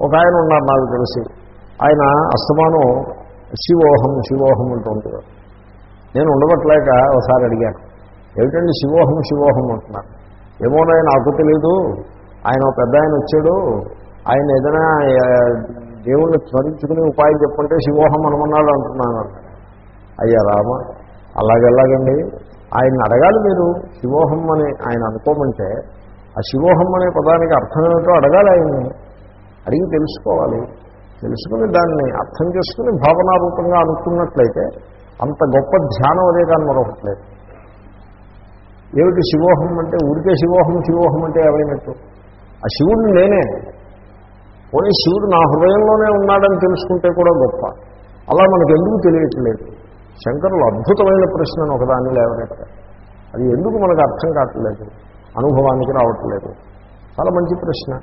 ఒక ఆయన ఉన్నారు నాకు తెలిసి ఆయన అస్తమానం శివోహం శివోహం అంటూ ఉంటారు నేను ఉండబట్టలేక ఒకసారి అడిగాను ఏమిటండి శివోహం శివోహం అంటున్నారు ఏమోనో నాకు తెలియదు ఆయన ఒక పెద్ద ఆయన వచ్చాడు ఆయన ఏదైనా ఆ, దేవుణ్ణి స్మరించుకునే ఉపాయం చెప్పంటే శివోహం అనమన్నాడు అంటున్నాను అన్నాడు. అయ్యా రామ అలాగెలాగండి ఆయన అడగాలి మీరు శివోహం అని ఆయన అనుకోమంటే ఆ శివోహం అనే పదానికి అర్థం ఏమిటో అడగాలి ఆయన్ని అడిగి తెలుసుకోవాలి తెలుసుకుని దాన్ని అర్థం చేసుకుని భావనారూపంగా అనుకున్నట్లయితే అంత గొప్ప ధ్యానం అదే కానీ మరొకటి లేదు ఏమిటి శివోహం అంటే ఊరికే శివోహం శివోహం అంటే ఏమైనట్టు ఆ శివుడిని నేనే పోనీ శివుడు నా హృదయంలోనే ఉన్నాడని తెలుసుకుంటే కూడా గొప్ప అలా మనకు ఎందుకు తెలియట్లేదు శంకరులు అద్భుతమైన ప్రశ్నను ఒకదాన్ని లేవనెత్తారు అది ఎందుకు మనకు అర్థం కావట్లేదు అనుభవానికి రావట్లేదు చాలా మంచి ప్రశ్న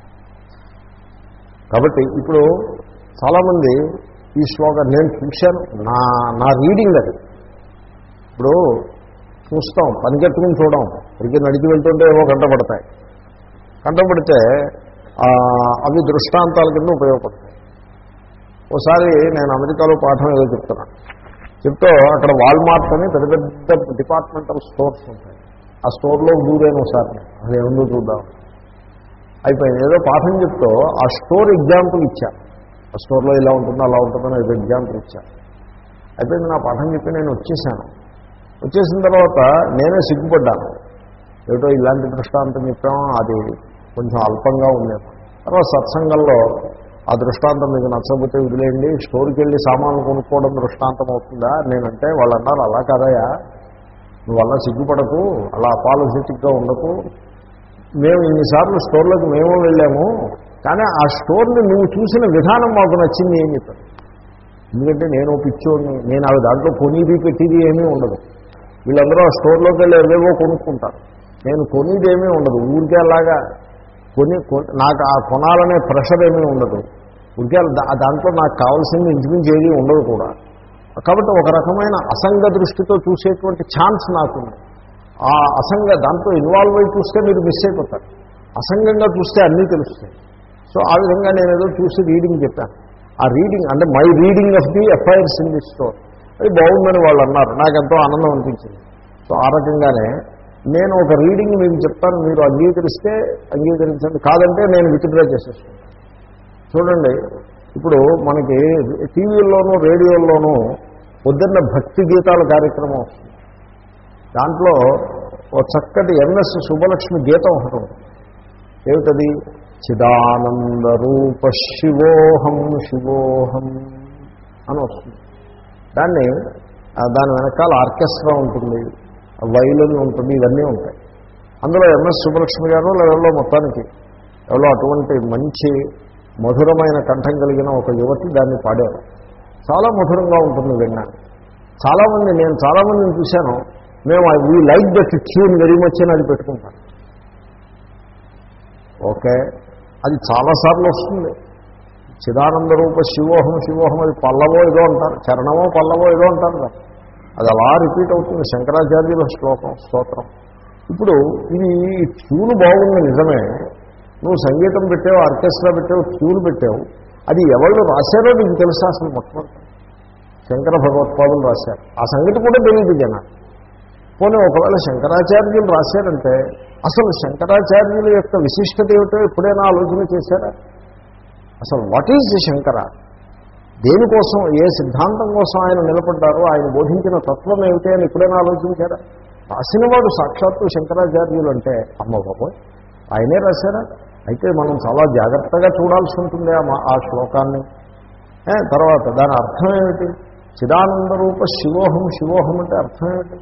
కాబట్టి ఇప్పుడు చాలామంది ఈ శ్లోకం నేను చూశాను నా నా రీడింగ్ అది ఇప్పుడు చూస్తాం పనికెట్టుకుని చూడం ఇక్కడికి నడిచి వెళ్తుంటే ఏవో గంట పడతాయి గంట పడితే ఆ, అవి దృష్టాంతాల కింద ఉపయోగపడతాయి ఒకసారి నేను అమెరికాలో పాఠం ఏదో చెప్తున్నాను చెప్తూ అక్కడ వాల్మార్ట్ అని పెద్ద పెద్ద డిపార్ట్మెంటల్ స్టోర్స్ ఉంటాయి ఆ స్టోర్లో దూరేను ఒకసారి నేను. అది ఏముందో చూద్దాం అయిపోయింది ఏదో పాఠం చెప్తూ ఆ స్టోర్ ఎగ్జాంపుల్ ఇచ్చా ఆ స్టోర్లో ఇలా ఉంటుందో అలా ఉంటుందని ఏదో ఎగ్జాంపుల్ ఇచ్చా అయిపోయింది నా పాఠం చెప్పి నేను వచ్చేసాను వచ్చేసిన తర్వాత నేనే సిగ్గుపడ్డాను ఏమిటో ఇలాంటి దృష్టాంతం చెప్పాము అది కొంచెం అల్పంగా ఉండేది తర్వాత సత్సంగంలో ఆ దృష్టాంతం మీకు నచ్చకపోతే వదిలేయండి స్టోర్కి వెళ్ళి సామాన్లు కొనుక్కోవడం దృష్టాంతం అవుతుందా నేనంటే వాళ్ళు అన్నారు అలా కాదయా నువ్వు అలా సిగ్గుపడకు అలా అపాలజెటిక్గా ఉండకు మేము ఇన్నిసార్లు స్టోర్లోకి మేము వెళ్ళాము కానీ ఆ స్టోర్ని నువ్వు చూసిన విధానం మాకు నచ్చింది ఏం చెప్పారు ఎందుకంటే నేను పిచ్చోడిని నేను అవి దాంట్లో కొనిది పెట్టిది ఏమీ ఉండదు వీళ్ళందరూ ఆ స్టోర్లోకి వెళ్ళి ఏవేవో కొనుక్కుంటారు నేను కొనిది ఏమీ ఉండదు ఊరికే అలాగా కొని కొ- నాకు ఆ కొనాలనే ప్రెషర్ ఏమీ ఉండదు ఊరికే దా- దాంట్లో నాకు కావాల్సింది ఇంచుమించు ఏది ఉండదు కూడా కాబట్టి ఒక రకమైన అసంగ దృష్టితో చూసేటువంటి ఛాన్స్ నాకుంది ఆ అసంగ దాంట్లో ఇన్వాల్వ్ అయి చూస్తే మీరు మిస్ అయిపోతారు అసంగంగా చూస్తే అన్నీ తెలుస్తాయి సో ఆ విధంగా నేను ఏదో చూసి రీడింగ్ చెప్పాను ఆ రీడింగ్ అంటే my reading of the FIRs in the store అది బాగుందని వాళ్ళు అన్నారు నాకు ఎంతో ఆనందం అనిపించింది సో ఆ రకంగానే నేను ఒక రీడింగ్ మీకు చెప్తాను మీరు అంగీకరిస్తే అంగీకరించండి కాదంటే నేను విత్డ్రా చేసేసుకుంటాను చూడండి ఇప్పుడు మనకి టీవీల్లోనూ రేడియోల్లోనూ పొద్దున్న భక్తి గీతాల కార్యక్రమం వస్తుంది దాంట్లో ఒక చక్కటి ఎంఎస్ సుబ్బలక్ష్మి గీతం ఒకటి ఉంటుంది ఏమిటది చిదానంద రూప శివోహం శివోహం అని వస్తుంది దాన్ని ఆ, దాని వెనకాల ఆర్కెస్ట్రా ఉంటుంది వైలిన్ ఉంటుంది ఇవన్నీ ఉంటాయి అందులో ఎంఎస్ సుబ్బలక్ష్మి గారు ఎవరో మొత్తానికి ఎవరో అటువంటి మంచి మధురమైన కంఠం కలిగిన ఒక యువతి దాన్ని పాడారు చాలా మధురంగా ఉంటుంది విన్నా చాలామంది నేను చాలామందిని చూశాను మేము we like that tune very much అని అది పెట్టుకుంటాను ఓకే అది చాలాసార్లు వస్తుంది చిదానంద రూప శివోహం శివోహం అది పల్లవో ఏదో అంటారు చరణమో పల్లవో ఏదో అంటారు కదా అది అలా రిపీట్ అవుతుంది శంకరాచార్యుల శ్లోకం స్తోత్రం ఇప్పుడు ఇది ట్యూన్ బాగుంది నిజమే నువ్వు సంగీతం పెట్టావు ఆర్కెస్ట్రా పెట్టావు ట్యూన్ పెట్టావు అది ఎవరు రాశారో నీకు తెలుసా అసలు మొట్టమొదటి శంకర భగవత్పాదులు రాశారు ఆ సంగతి కూడా తెలియదు జనాలు పోనీ ఒకవేళ శంకరాచార్యులు రాశారంటే అసలు శంకరాచార్యుల యొక్క విశిష్టత ఏమిటో ఎప్పుడైనా ఆలోచన చేశారా అసలు వాట్ ఈజ్ శంకర దేనికోసం ఏ సిద్ధాంతం కోసం ఆయన నిలబడ్డారో ఆయన బోధించిన తత్వం ఏమిటి అని ఎప్పుడైనా ఆలోచించారా రాసినవాడు సాక్షాత్తు శంకరాచార్యులు అంటే అమ్మ బాబోయ్ ఆయనే రాశారా అయితే మనం చాలా జాగ్రత్తగా చూడాల్సి ఉంటుంది ఆ మా- ఆ శ్లోకాన్ని ఏ, తర్వాత దాని అర్థం ఏమిటి చిదానంద రూప శివోహం శివోహం అంటే అర్థం ఏమిటి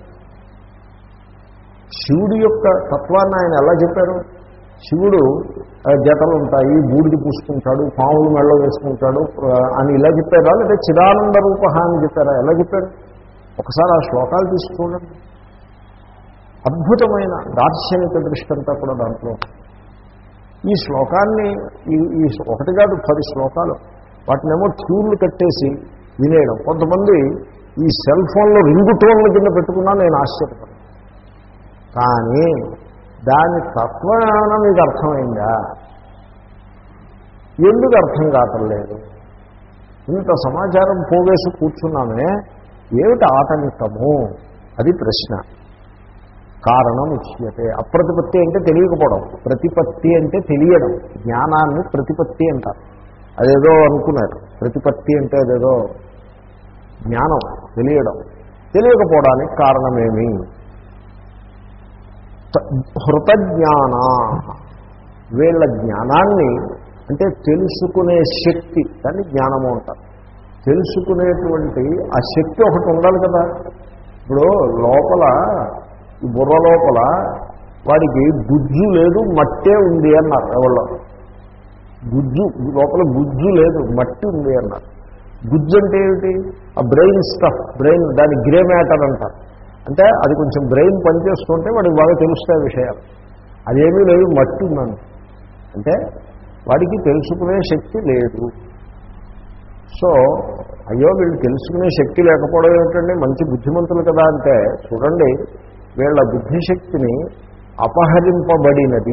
శివుడి యొక్క తత్వాన్ని ఆయన ఎలా చెప్పారు శివుడు ఆ, జటలు ఉంటాయి బూడిది పూసుకుంటాడు పాములు మెళ్ళ వేసుకుంటాడు ఆ, అని ఇలా చెప్పారా లేదా చిదానంద రూప అని చెప్పారా ఎలా చెప్పారు ఒకసారి ఆ శ్లోకాలు తీసి చూడండి అద్భుతమైన దార్శనిక దృష్టి అంతా కూడా దాంట్లో ఉంది. ఈ శ్లోకాన్ని ఈ ఈ ఒకటి కాదు పది శ్లోకాలు వాటినేమో ట్యూన్లు కట్టేసి వినేయడం కొంతమంది ఈ సెల్ ఫోన్లో రింగు టోన్ల కింద పెట్టుకున్నా నేను ఆశ్చర్యపడ్డాను కానీ దాని తత్వం ఏమైనా మీకు అర్థమైందా ఎందుకు అర్థం కావటం లేదు ఇంత సమాచారం పోగేసి కూర్చున్నామే ఏమిటి ఆటంకము అది ప్రశ్న కారణం ఉచ్యతే అప్రతిపత్తి అంటే తెలియకపోవడం ప్రతిపత్తి అంటే తెలియడం జ్ఞానాన్ని ప్రతిపత్తి అంటారు అదేదో అనుకున్నారు ప్రతిపత్తి అంటే అదేదో జ్ఞానం తెలియడం తెలియకపోవడానికి కారణమేమి హృతజ్ఞాన వీళ్ళ జ్ఞానాన్ని అంటే తెలుసుకునే శక్తి దాన్ని జ్ఞానము అంటారు తెలుసుకునేటువంటి ఆ శక్తి ఒకటి ఉండాలి కదా ఇప్పుడు లోపల ఈ బుర్ర లోపల వాడికి గుజ్జు లేదు మట్టే ఉంది అన్నారు ఎవరో గుజ్జు లోపల గుజ్జు లేదు మట్టి ఉంది అన్నారు గుజ్జు అంటే ఏమిటి ఆ బ్రెయిన్ స్టఫ్ బ్రెయిన్ దాని గ్రే మ్యాటర్ అంటారు అంటే అది కొంచెం బ్రెయిన్ పనిచేస్తుంటే వాడికి బాగా తెలుస్తాయి విషయాలు అదేమీ లేదు మట్టి ఉందండి అంటే వాడికి తెలుసుకునే శక్తి లేదు సో అయ్యో వీళ్ళు తెలుసుకునే శక్తి లేకపోవడం ఏమిటండి మంచి బుద్ధిమంతులు కదా అంటే చూడండి వీళ్ళ బుద్ధిశక్తిని అపహరింపబడినది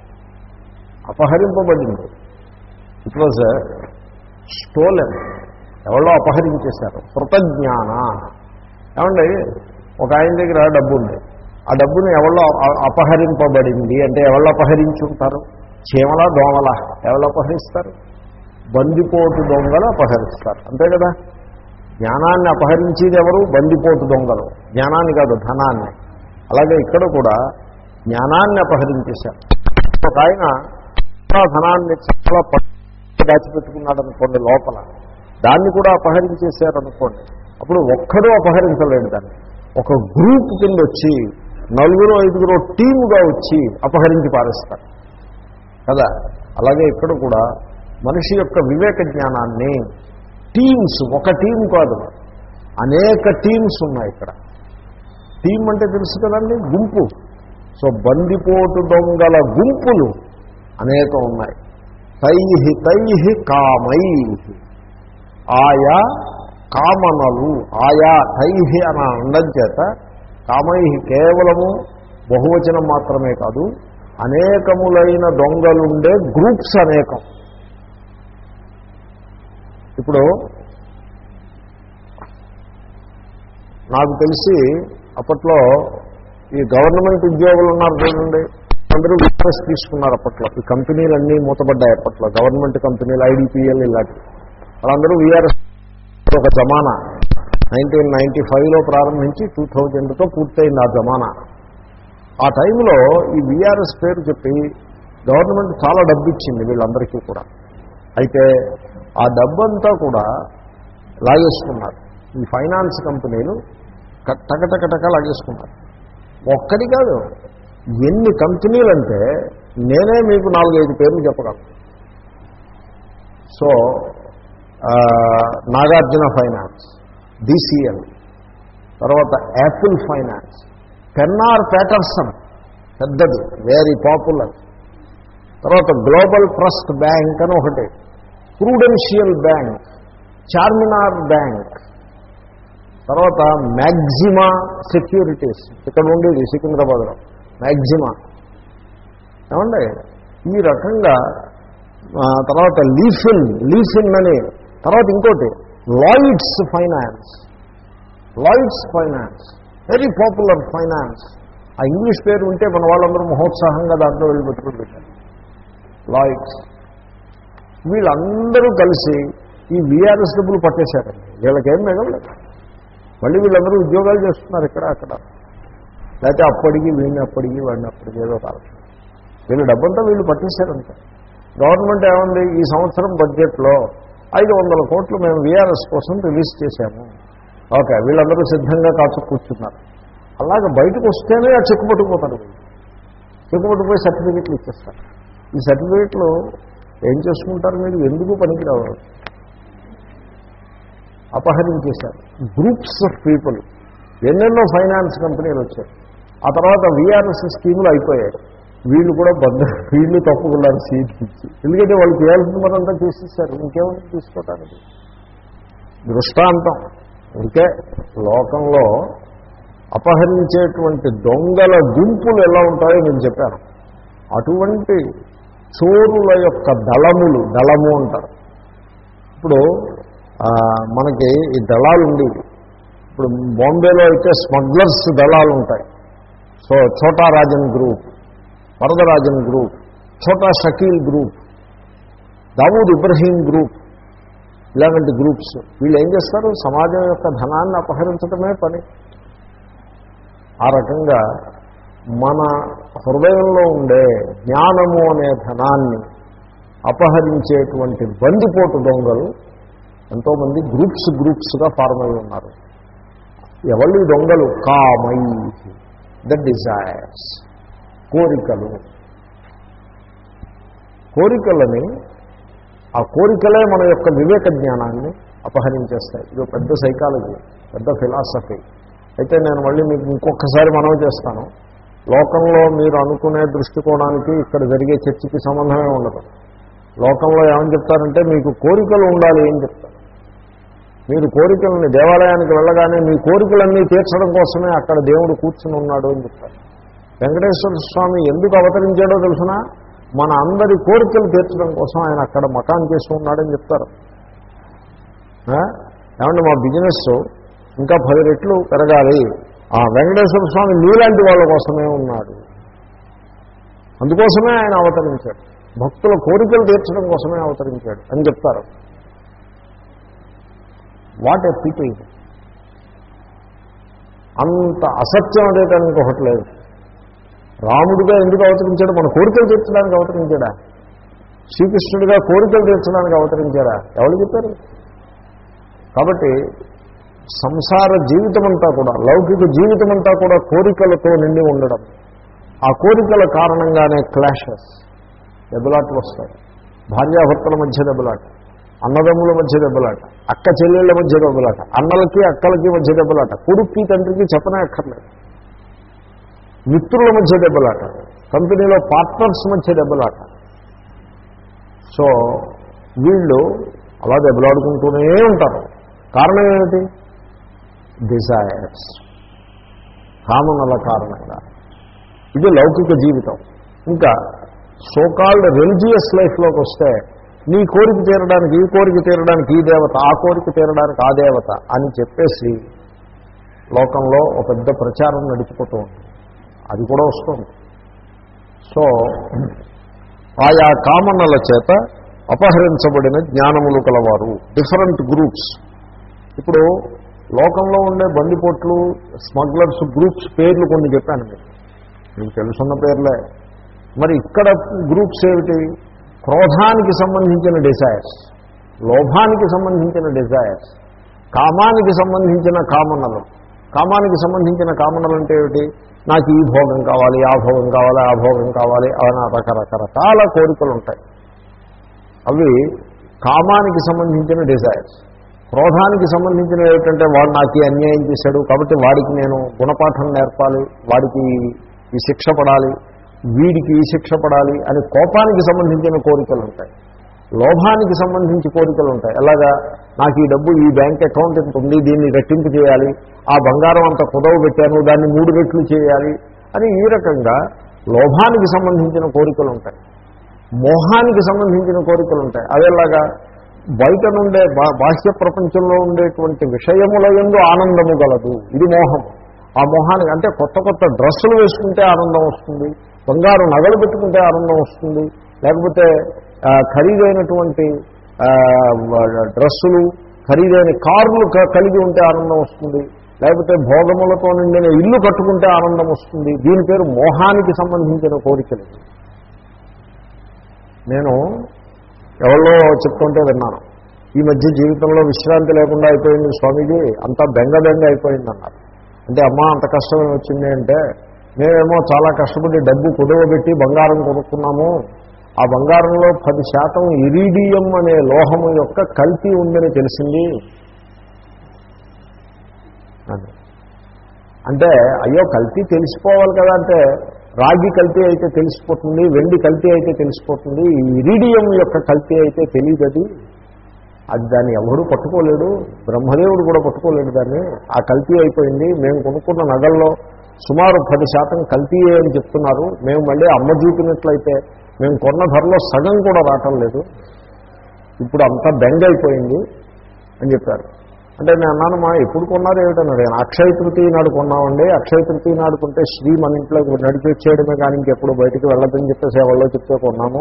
అపహరింపబడింది ఇట్ వాజ్ స్టోలెన్ ఎవరో అపహరించేశారు కృతజ్ఞాన ఏమండి ఒక ఆయన దగ్గర డబ్బు ఉంది ఆ డబ్బుని ఎవరో అపహరింపబడింది అంటే ఎవరు అపహరించుంటారు చీమలా దోమలా ఎవరు అపహరిస్తారు బందిపోటు దొంగలు అపహరిస్తారు అంతే కదా జ్ఞానాన్ని అపహరించేది ఎవరు బందిపోటు దొంగలు జ్ఞానాన్ని కాదు ధనాన్ని అలాగే ఇక్కడ కూడా జ్ఞానాన్ని అపహరించేశారు ఒక ఆయన చాలా ధనాన్ని చాలా దాచిపెట్టుకున్నాడు అనుకోండి లోపల దాన్ని కూడా అపహరించేశారు అనుకోండి అప్పుడు ఒక్కడూ అపహరించలేడు దాన్ని ఒక గ్రూప్ కింద వచ్చి నలుగురు ఐదుగురు టీముగా వచ్చి అపహరించి పారేస్తారు కదా అలాగే ఇక్కడ కూడా మనిషి యొక్క వివేక జ్ఞానాన్ని టీమ్స్ ఒక టీం కాదు అనేక టీమ్స్ ఉన్నాయి ఇక్కడ టీం అంటే తెలుసు కదండి గుంపు సో బందిపోటు దొంగల గుంపులు అనేకం ఉన్నాయి తై తై కామై ఆయా కామనలు ఆయా తై అని అనడం చేత కామై కేవలము బహువచనం మాత్రమే కాదు అనేకములైన దొంగలుండే గ్రూప్స్ అనేకం ఇప్పుడు నాకు తెలిసి అప్పట్లో ఈ గవర్నమెంట్ ఉద్యోగులు ఉన్నారు చూడండి అందరూ విట్నెస్ తీసుకున్నారు అప్పట్లో ఈ కంపెనీలన్నీ మూతపడ్డాయి అప్పట్లో గవర్నమెంట్ కంపెనీలు ఐడిపిఎల్ ఇలాంటివి వాళ్ళందరూ వీఆర్ఎస్ ఒక జమానా నైన్టీన్ నైన్టీ ఫైవ్లో ప్రారంభించి టూ థౌజండ్తో పూర్తయింది ఆ జమానా ఆ టైంలో ఈ వీఆర్ఎస్ పేరు చెప్పి గవర్నమెంట్ చాలా డబ్బు ఇచ్చింది వీళ్ళందరికీ కూడా అయితే ఆ డబ్బంతా కూడా లాగేసుకున్నారు ఈ ఫైనాన్స్ కంపెనీలు టకటకటక లాగేసుకున్నారు ఒక్కటి కాదు ఎన్ని కంపెనీలు అంటే నేనే మీకు నాలుగైదు పేర్లు చెప్పగలను సో నాగార్జున ఫైనాన్స్ డిసిఎల్ తర్వాత యాపిల్ ఫైనాన్స్ పెన్నార్ ప్యాటర్సన్ పెద్దది వెరీ పాపులర్ తర్వాత గ్లోబల్ ట్రస్ట్ బ్యాంక్ అని ఒకటి ప్రూడెన్షియల్ బ్యాంక్ చార్మినార్ బ్యాంక్ తర్వాత మ్యాగ్జిమా సెక్యూరిటీస్ ఇక్కడ ఉండేది సికింద్రాబాద్లో మ్యాగ్జిమా ఏమండి ఈ రకంగా తర్వాత లీఫిన్ లీఫిన్ అని తర్వాత ఇంకోటి Lloyds finance Lloyds finance very popular finance ఆ ఇంగ్లీష్ పేరు ఉంటే మన వాళ్ళందరూ మహోత్సాహంగా దాంట్లో వెళ్ళి పెట్టుకుని పెట్టారు లాయిడ్స్ వీళ్ళందరూ కలిసి ఈ వీఆర్ఎస్ డబ్బులు పట్టేశారండి వీళ్ళకేం మిగలలేదు మళ్ళీ వీళ్ళందరూ ఉద్యోగాలు చేస్తున్నారు ఇక్కడ అక్కడ లేకపోతే అప్పటికి వీడిని అప్పటికి వాడిని అప్పటికి ఏదో కాదు వీళ్ళ డబ్బంతా వీళ్ళు పట్టేశారంట గవర్నమెంట్ ఏముంది ఈ సంవత్సరం బడ్జెట్లో ఐదు వందల కోట్లు మేము వీఆర్ఎస్ కోసం రిలీజ్ చేశాము ఓకే వీళ్ళందరూ సిద్ధంగా కాచు కూర్చున్నారు అలాగే బయటకు వస్తేనే ఆ చెక్కు పట్టుకుపోతారు వీళ్ళు చెక్కు పట్టుకుపోయి సర్టిఫికెట్లు ఇచ్చేస్తారు ఈ సర్టిఫికెట్లు ఏం చేసుకుంటారు మీరు ఎందుకు పనికిరావు అపహరించేశారు గ్రూప్స్ ఆఫ్ పీపుల్ ఎన్నెన్నో ఫైనాన్స్ కంపెనీలు వచ్చాయి ఆ తర్వాత వీఆర్ఎస్ స్కీములు అయిపోయాయి వీళ్ళు కూడా బద్ద వీళ్ళు తప్పుకున్నారు సీట్ ఇచ్చి ఎందుకంటే వాళ్ళు చేయాల్సిన మనంతా చేసేసారు ఇంకేమైనా తీసుకోవటానికి దృష్టాంతం ఇంకే లోకంలో అపహరించేటువంటి దొంగల గుంపులు ఎలా ఉంటాయో నేను చెప్పాను అటువంటి చోరుల యొక్క దళములు దళము అంటారు ఇప్పుడు ఆ, మనకి ఈ దళాలు ఉండేవి ఇప్పుడు బాంబేలో అయితే స్మగ్లర్స్ దళాలు ఉంటాయి so Chhota Rajan group Varadarajan group Chhota Shakeel group Dawood Ibrahim group ఇలాంటి గ్రూప్స్ వీళ్ళు ఏం చేస్తారు సమాజం యొక్క ధనాన్ని అపహరించడమే పని ఆ రకంగా మన హృదయంలో ఉండే జ్ఞానము అనే ధనాన్ని అపహరించేటువంటి బందిపోటు దొంగలు ఎంతోమంది గ్రూప్స్ గ్రూప్స్గా ఫార్మ్ అయి ఉన్నారు ఎవళ్ళు ఈ దొంగలు కామై ద డిజైర్స్ కోరికలు కోరికలని ఆ కోరికలే మన యొక్క వివేక జ్ఞానాన్ని అపహరించేస్తాయి ఇది ఒక పెద్ద సైకాలజీ పెద్ద ఫిలాసఫీ అయితే నేను మళ్ళీ మీకు ఇంకొకసారి మనవి చేస్తాను లోకంలో మీరు అనుకునే దృష్టికోణానికి ఇక్కడ జరిగే చర్చకి సంబంధమే ఉండదు లోకంలో ఏమని చెప్తారంటే మీకు కోరికలు ఉండాలి ఏం చెప్తారు మీరు కోరికలని దేవాలయానికి వెళ్ళగానే మీ కోరికలన్నీ తీర్చడం కోసమే అక్కడ దేవుడు కూర్చుని ఉన్నాడు అని చెప్తారు వెంకటేశ్వర స్వామి ఎందుకు అవతరించాడో తెలుసునా మన అందరి కోరికలు తీర్చడం కోసం ఆయన అక్కడ మకాన్ చేసి ఉన్నాడని చెప్తారు ఆ? ఏమంటే మా బిజినెస్ ఇంకా పది రెట్లు పెరగాలి ఆ వెంకటేశ్వర స్వామి నీలాంటి వాళ్ళ కోసమే ఉన్నాడు అందుకోసమే ఆయన అవతరించాడు భక్తుల కోరికలు తీర్చడం కోసమే అవతరించాడు అని చెప్తారు వాట్ ఎ పీపుల్ అంత అసత్యం అదేటని ఇంకొకటి లేదు రాముడిగా ఎందుకు అవతరించాడు మన కోరికలు తీర్చడానికి అవతరించాడా శ్రీకృష్ణుడిగా కోరికలు తీర్చడానికి అవతరించాడా ఎవరు చెప్పారు కాబట్టి సంసార జీవితం అంతా కూడా లౌకిక జీవితం అంతా కూడా కోరికలతో నిండి ఉండడం ఆ కోరికల కారణంగానే క్లాషెస్ దెబ్బలాట్లు వస్తాయి భార్యాభర్తల మధ్య దెబ్బలాట అన్నదమ్ముల మధ్య దెబ్బలాట అక్క చెల్లెళ్ళ మధ్య దెబ్బలాట అన్నలకి అక్కలకి మధ్య దెబ్బలాట కొడుక్కి తండ్రికి చెప్పనే అక్కర్లేదు మిత్రుల మధ్య దెబ్బలాట కంపెనీలో పార్ట్నర్స్ మధ్య దెబ్బలాట సో వీళ్ళు అలా దెబ్బలాడుకుంటూనే ఉంటారు కారణం ఏమిటి డిజైర్స్ కామనల కారణంగా ఇది లౌకిక జీవితం ఇంకా సోకాల్డ్ రిలీజియస్ లైఫ్లోకి వస్తే నీ కోరిక తీరడానికి ఈ కోరిక తీరడానికి ఈ దేవత ఆ కోరిక తీరడానికి ఆ దేవత అని చెప్పేసి లోకంలో ఒక పెద్ద ప్రచారం నడిచిపోతూ ఉంటుంది అది కూడా వస్తుంది సో ఆయా కామనల చేత అపహరించబడిన జ్ఞానములు కలవారు డిఫరెంట్ గ్రూప్స్ ఇప్పుడు లోకంలో ఉండే బందిపోట్లు స్మగ్లర్స్ గ్రూప్స్ పేర్లు కొన్ని చెప్పాను మీకు మీకు తెలుసున్న పేర్లే మరి ఇక్కడ గ్రూప్స్ ఏమిటి క్రోధానికి సంబంధించిన డిజైర్స్ లోభానికి సంబంధించిన డిజైర్స్ కామానికి సంబంధించిన కామనలు కామానికి సంబంధించిన కామనలు అంటే ఏమిటి నాకు ఈ భోగం కావాలి ఆ భోగం కావాలి ఆ భోగం కావాలి అని రకరకరకాల కోరికలు ఉంటాయి అవి కామానికి సంబంధించిన డిజైర్స్ క్రోధానికి సంబంధించిన ఏమిటంటే వాడు నాకు ఈ అన్యాయం చేశాడు కాబట్టి వాడికి నేను గుణపాఠం నేర్పాలి వాడికి ఈ శిక్ష పడాలి వీడికి ఈ శిక్ష పడాలి అని కోపానికి సంబంధించిన కోరికలు ఉంటాయి లోభానికి సంబంధించి కోరికలు ఉంటాయి ఎలాగా నాకు ఈ డబ్బు ఈ బ్యాంక్ అకౌంట్ ఇంత ఉంది దీన్ని రెట్టింపు చేయాలి ఆ బంగారం అంత కుదవ పెట్టాను దాన్ని మూడు రెట్లు చేయాలి అని ఈ రకంగా లోభానికి సంబంధించిన కోరికలు ఉంటాయి మోహానికి సంబంధించిన కోరికలు ఉంటాయి అదేలాగా బయట నుండే బా బాహ్య ప్రపంచంలో ఉండేటువంటి విషయముల ఎందు ఆనందము గలదు ఇది మోహం ఆ మోహానికి అంటే కొత్త కొత్త డ్రెస్సులు వేసుకుంటే ఆనందం వస్తుంది బంగారు నగలు పెట్టుకుంటే ఆనందం వస్తుంది లేకపోతే ఆ, ఖరీదైనటువంటి ఆ, డ్రెస్సులు ఖరీదైన కార్లు క- కలిగి ఉంటే ఆనందం వస్తుంది లేకపోతే భోగములతో నిండిన ఇల్లు కట్టుకుంటే ఆనందం వస్తుంది దీని పేరు మోహానికి సంబంధించిన కోరికలు నేను ఎవరిలో చెప్తుంటే విన్నాను ఈ మధ్య జీవితంలో విశ్రాంతి లేకుండా అయిపోయింది స్వామీజీ అంతా బెంగ బెంగ అయిపోయింది అన్నారు అంటే అమ్మ అంత కష్టం వచ్చింది అంటే మేమేమో చాలా కష్టపడి డబ్బు కుదవబెట్టి బంగారం కొనుక్కున్నాము ఆ బంగారంలో పది శాతం ఇరీడియం అనే లోహము యొక్క కల్తీ ఉందని తెలిసింది అని అంటే అయ్యో కల్తీ తెలిసిపోవాలి కదా అంటే రాగి కల్తీ అయితే తెలిసిపోతుంది వెండి కల్తీ అయితే తెలిసిపోతుంది ఈ ఇరీడియం యొక్క కల్తీ అయితే తెలియదు అది అది దాన్ని ఎవడూ పట్టుకోలేడు బ్రహ్మదేవుడు కూడా పట్టుకోలేడు దాన్ని ఆ కల్తీ అయిపోయింది మేము కొనుక్కున్న నగల్లో సుమారు పది శాతం కల్తీయే అని చెప్తున్నారు మేము మళ్ళీ అమ్మ చూపినట్లయితే మేము కొన్న ధరలో సగం కూడా రావటం లేదు ఇప్పుడు అంతా బెంగ అయిపోయింది అని చెప్పారు అంటే నేను అన్నాను మా ఎప్పుడు కొన్నారు ఏమిటన్నాడు నేను అక్షయ తృతీయ నాడు కొన్నామండి అక్షయ తృతీయ నాడు కొంటే శ్రీ మన ఇంట్లో నడిపి వచ్చేయడమే కానీ ఇంకెప్పుడు బయటికి వెళ్ళదని చెప్పి సేవల్లో చెప్తే కొన్నాము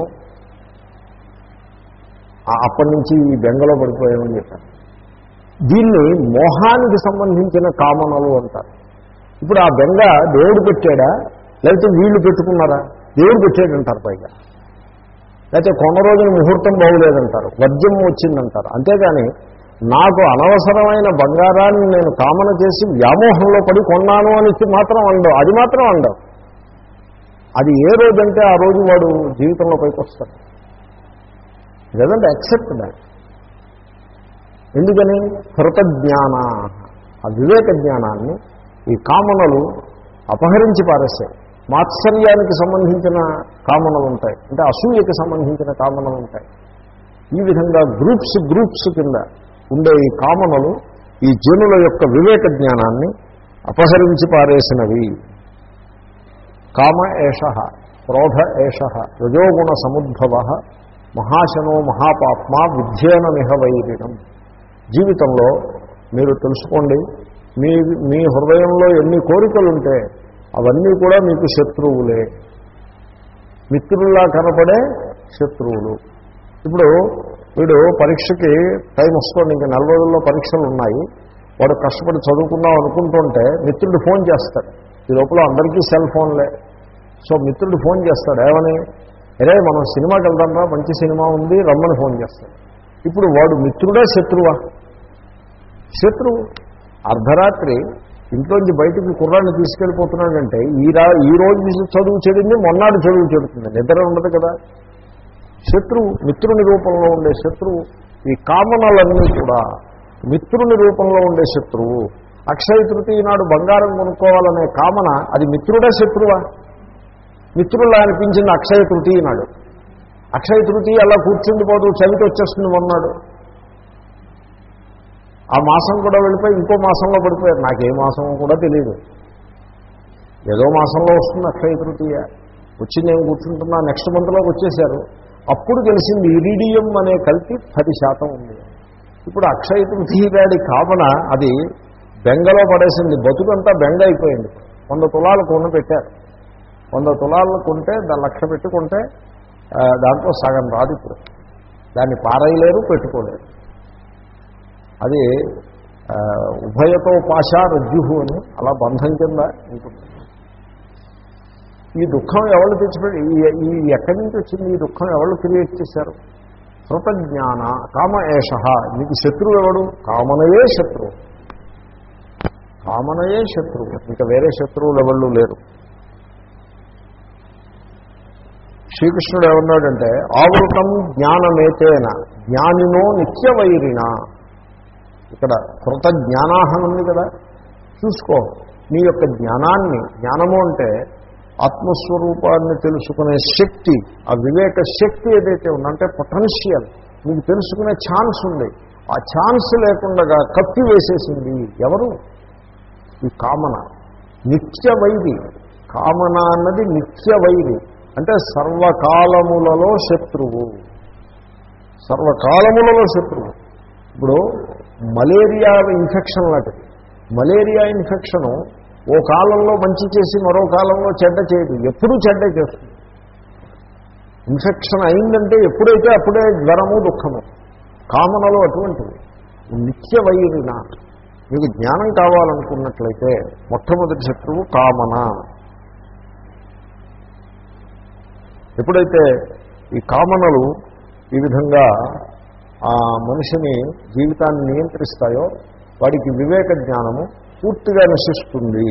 ఆ- అప్పటి నుంచి ఈ బెంగలో పడిపోయామని చెప్పాను దీన్ని మోహానికి సంబంధించిన కామనలు అంటారు ఇప్పుడు ఆ బెంగ దేవుడు పెట్టాడా లేకపోతే వీళ్ళు పెట్టుకున్నారా దేవుడు పెట్టాడంటారు పైగా లేకపోతే కొన్న రోజున ముహూర్తం బాగులేదంటారు వర్జం వచ్చిందంటారు అంతేగాని నాకు అనవసరమైన బంగారాన్ని నేను కామన చేసి వ్యామోహంలో పడి కొన్నాను అని మాత్రం అండవు అది మాత్రం అండవు అది ఏ రోజంటే ఆ రోజు వాడు జీవితంలో పైకి వస్తాడు లేదంటే యాక్సెప్ట్ దాట్ ఎందుకని కృతజ్ఞాన ఆ వివేక జ్ఞానాన్ని ఈ కామనలు అపహరించి పారేస్తాయి మాత్సర్యానికి సంబంధించిన కామనలు ఉంటాయి అంటే అసూయకి సంబంధించిన కామనలు ఉంటాయి ఈ విధంగా గ్రూప్స్ గ్రూప్స్ కింద ఉండే ఈ కామనలు ఈ జనుల యొక్క వివేక జ్ఞానాన్ని అపహరించి పారేసినవి కామ ఏష క్రోధ ఏష రజోగుణ సముద్భవ మహాశనో మహాపాప్మా విధ్యేన మిహవైరిణం జీవితంలో మీరు తెలుసుకోండి మీ మీ హృదయంలో ఎన్ని కోరికలుంటే అవన్నీ కూడా మీకు శత్రువులే మిత్రుల్లా కనపడే శత్రువులు ఇప్పుడు వీడు పరీక్షకి టైం వస్తుంది ఇంకా నెల రోజుల్లో పరీక్షలు ఉన్నాయి వాడు కష్టపడి చదువుకుందాం అనుకుంటుంటే మిత్రుడు ఫోన్ చేస్తాడు ఈ లోపల అందరికీ సెల్ ఫోన్లే సో మిత్రుడు ఫోన్ చేస్తాడు ఏమని అరే మనం సినిమాకి వెళ్దాంరా మంచి సినిమా ఉంది రమ్మని ఫోన్ చేస్తాడు ఇప్పుడు వాడు మిత్రుడా శత్రువా శత్రువు అర్ధరాత్రి ఇంట్లోంచి బయటికి కుర్రాన్ని తీసుకెళ్ళిపోతున్నాడంటే ఈ రా ఈ రోజు చదువు చెడింది మొన్నాడు చదువు చెడుతుంది నిద్ర ఉండదు కదా శత్రువు మిత్రుని రూపంలో ఉండే శత్రువు ఈ కామనలన్నీ కూడా మిత్రుని రూపంలో ఉండే శత్రువు అక్షయ తృతీయ నాడు బంగారం కొనుక్కోవాలనే కామన అది మిత్రుడా శత్రువా మిత్రులా అనిపించింది అక్షయ తృతీయ నాడు అక్షయ తృతీయ అలా కూర్చుండిపోతూ చలికి వచ్చేస్తుంది మొన్నాడు ఆ మాసం కూడా వెళ్ళిపోయి ఇంకో మాసంలో పడిపోయారు నాకు ఏ మాసం కూడా తెలియదు ఏదో మాసంలో వస్తుంది అక్షయ తృతీయ వచ్చి నేను కూర్చుంటున్నా నెక్స్ట్ మంత్లోకి వచ్చేసారు అప్పుడు తెలిసింది ఇరిడియం అనే కల్తీ పది శాతం ఉంది ఇప్పుడు అక్షయ తృతీయ గాడి కామన అది బెంగలో పడేసింది బతుకంతా బెంగ అయిపోయింది వంద తులాలు కొను పెట్టారు వంద తులాలు కొంటే దాన్ని లక్ష పెట్టుకుంటే ఆ, దాంట్లో సగం రాదు ఇప్పుడు దాన్ని పారేయలేరు పెట్టుకోలేరు అది ఆ, ఉభయతో పాషా రజ్జుహు అని అలా బంధం కింద ఉంటుంది ఈ దుఃఖం ఎవరు తెచ్చిపెట్టి ఈ- ఈ ఎక్కడి నుంచి వచ్చింది ఈ దుఃఖం ఎవరు క్రియేట్ చేశారు కృతజ్ఞాన కామ ఏష నీకు శత్రువు ఎవడు కామనయే శత్రువు కామనయే శత్రువు ఇంకా వేరే శత్రువులు ఎవళ్ళు లేరు శ్రీకృష్ణుడు ఏమన్నాడంటే ఆవృతం జ్ఞానమేతేన జ్ఞానినో నిత్యవైరిణ ఇక్కడ కృత జ్ఞానాహం ఉంది కదా చూసుకో నీ యొక్క జ్ఞానాన్ని జ్ఞానము అంటే ఆత్మస్వరూపాన్ని తెలుసుకునే శక్తి ఆ వివేక శక్తి ఏదైతే ఉందో అంటే పొటెన్షియల్ మీకు తెలుసుకునే ఛాన్స్ ఉంది ఆ ఛాన్స్ లేకుండా కప్పి వేసేసింది ఎవరు ఈ కామన నిత్య వైరి కామన అన్నది నిత్య వైరి అంటే సర్వకాలములలో శత్రువు సర్వకాలములలో శత్రువు ఇప్పుడు మలేరియా ఇన్ఫెక్షన్ లాంటిది మలేరియా ఇన్ఫెక్షను ఓ కాలంలో మంచి చేసి మరో కాలంలో చెడ్డ చేయదు ఎప్పుడూ చెడ్డే చేస్తుంది ఇన్ఫెక్షన్ అయిందంటే ఎప్పుడైతే అప్పుడే జ్వరము దుఃఖము కామనలు అటువంటివి నిత్య వైరిన మీకు జ్ఞానం కావాలనుకున్నట్లయితే మొట్టమొదటి శత్రువు కామన ఎప్పుడైతే ఈ కామనలు ఈ విధంగా ఆ మనిషిని జీవితాన్ని నియంత్రిస్తాయో వాడికి వివేక జ్ఞానము పూర్తిగా నశిస్తుంది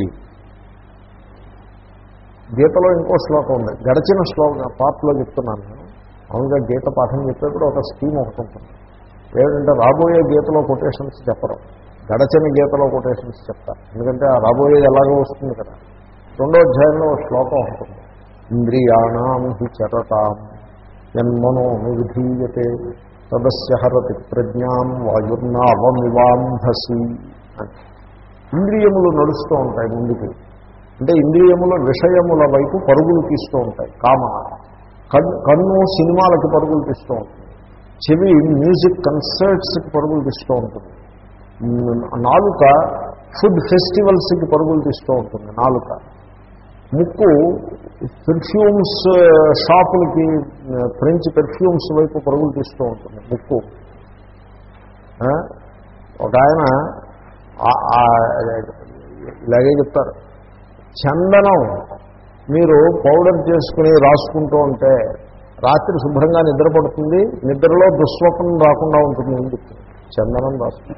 గీతలో ఇంకో శ్లోకం ఉంది గడిచిన శ్లోక పాటలో చెప్తున్నాను నేను మామూలుగా గీత పాఠం చెప్పేప్పుడు ఒక స్కీమ్ ఒకటి ఉంటుంది ఏమిటంటే రాబోయే గీతలో కొటేషన్స్ చెప్పరు గడచిన గీతలో కొటేషన్స్ చెప్తారు ఎందుకంటే ఆ రాబోయేది ఎలాగో వస్తుంది కదా రెండో అధ్యాయంలో ఒక శ్లోకం ఉంటుంది ఇంద్రియాణం హి చరతాం యన్మనో విధీయతే తదస్య హరతి ప్రజ్ఞాం వాయుర్నావమివాంధసి అని ఇంద్రియములు నడుస్తూ ఉంటాయి ముందుకి అంటే ఇంద్రియముల విషయముల వైపు పరుగులు తీస్తూ ఉంటాయి కామ కన్ను కన్ను సినిమాలకి పరుగులు తీస్తూ ఉంటుంది చెవి మ్యూజిక్ కన్సర్ట్స్కి పరుగులు తీస్తూ ఉంటుంది మ్, నాలుక ఫుడ్ ఫెస్టివల్స్కి పరుగులు తీస్తూ ఉంటుంది నాలుక ముక్కు పెర్ఫ్యూమ్స్ షాపులకి ఫ్రెంచ్ పెర్ఫ్యూమ్స్ వైపు పరుగులు తీస్తూ ఉంటుంది ముక్కు ఆ? ఒక ఆయన ఆ- ఆ- ఇలాగే చెప్తారు చందనం మీరు పౌడర్ చేసుకుని రాసుకుంటూ ఉంటే రాత్రి శుభ్రంగా నిద్రపడుతుంది నిద్రలో దుస్వప్నం రాకుండా ఉంటుంది అని చెప్తుంది చందనం రాసుకుంటుంది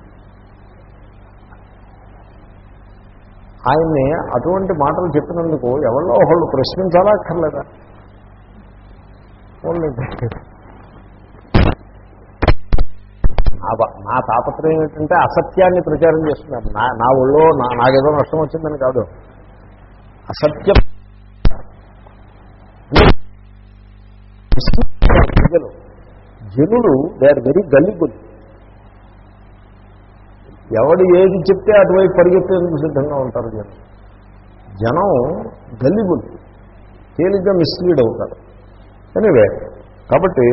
ఆయన్ని అటువంటి మాటలు చెప్పినందుకు ఎవరిలో ఒకళ్ళు ప్రశ్నించాలా అక్కర్లేదా పోన్లేండి. నా బా- నా తాపత్రయం ఏంటంటే అసత్యాన్ని ప్రచారం చేస్తున్నాను నా నా ఒళ్ళో నా నాకేదో నష్టం వచ్చిందని కాదు అసత్యం ప్రజలు జనులు దే ఆర్ వెరీ గల్లిబుల్ ఎవడు ఏది చెప్తే అటువైపు పరిగెత్తేందుకు సిద్ధంగా ఉంటారు జనం జనం గల్లిబుల్ తేలిగ్గా మిస్లీడ్ అవుతారు ఎనివే కాబట్టి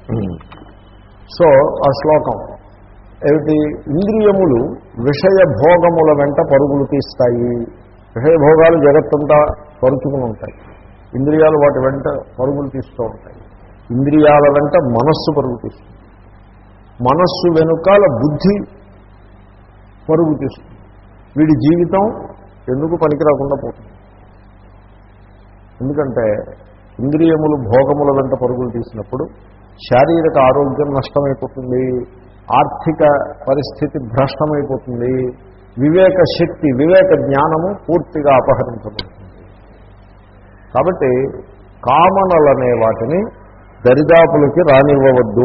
సో ఆ శ్లోకం ఏమిటి ఇంద్రియములు విషయ భోగముల వెంట పరుగులు తీస్తాయి విషయ భోగాలు జగత్తంతా పరుచుకుని ఉంటాయి ఇంద్రియాలు వాటి వెంట పరుగులు తీస్తూ ఉంటాయి ఇంద్రియాల వెంట మనస్సు పరుగు తీస్తుంది మనస్సు వెనుకాల బుద్ధి పరుగు తీస్తుంది వీడి జీవితం ఎందుకు పనికి రాకుండా పోతుంది ఎందుకంటే ఇంద్రియములు భోగముల వెంట పరుగులు తీసినప్పుడు శారీరక ఆరోగ్యం నష్టమైపోతుంది ఆర్థిక పరిస్థితి భ్రష్టమైపోతుంది వివేక శక్తి వివేక జ్ఞానము పూర్తిగా అపహరించబడుతుంది కాబట్టి కామనలనే వాటిని దరిదాపులకి రానివ్వవద్దు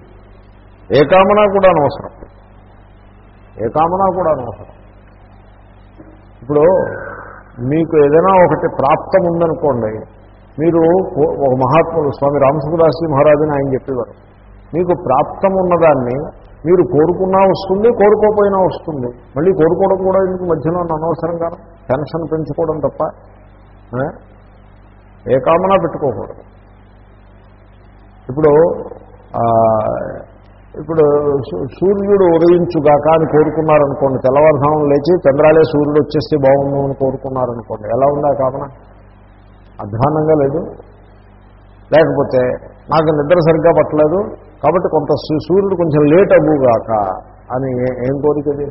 ఏ కామన కూడా అనవసరం ఏ కామన కూడా అనవసరం ఇప్పుడు మీకు ఏదైనా ఒకటి ప్రాప్తం ఉందనుకోండి మీరు కో- ఒక మహాత్ముడు స్వామి రామసుఖదాసి మహారాజుని ఆయన చెప్పేవారు మీకు ప్రాప్తం ఉన్నదాన్ని మీరు కోరుకున్నా వస్తుంది కోరుకోపోయినా వస్తుంది మళ్ళీ కోరుకోవడం కూడా ఎందుకు మధ్యలో అనవసరంగా టెన్షన్ పెంచుకోవడం తప్ప ఆ? ఏ కామనా పెట్టుకోకూడదు ఇప్పుడు ఆ, ఇప్పుడు సూ- సూర్యుడు ఉదయించుగాక అని కోరుకున్నారనుకోండి తెల్లవారుధామం లేచి చంద్రాలే సూర్యుడు వచ్చేస్తే బాగుండు అని కోరుకున్నారనుకోండి ఎలా ఉందా కామన అధ్వానంగా లేదు లేకపోతే నాకు నిద్ర సరిగ్గా పట్టలేదు కాబట్టి కొంత సూ- సూర్యుడు కొంచెం లేట్ అవ్వుగాక అని ఏ- ఏం కోరికది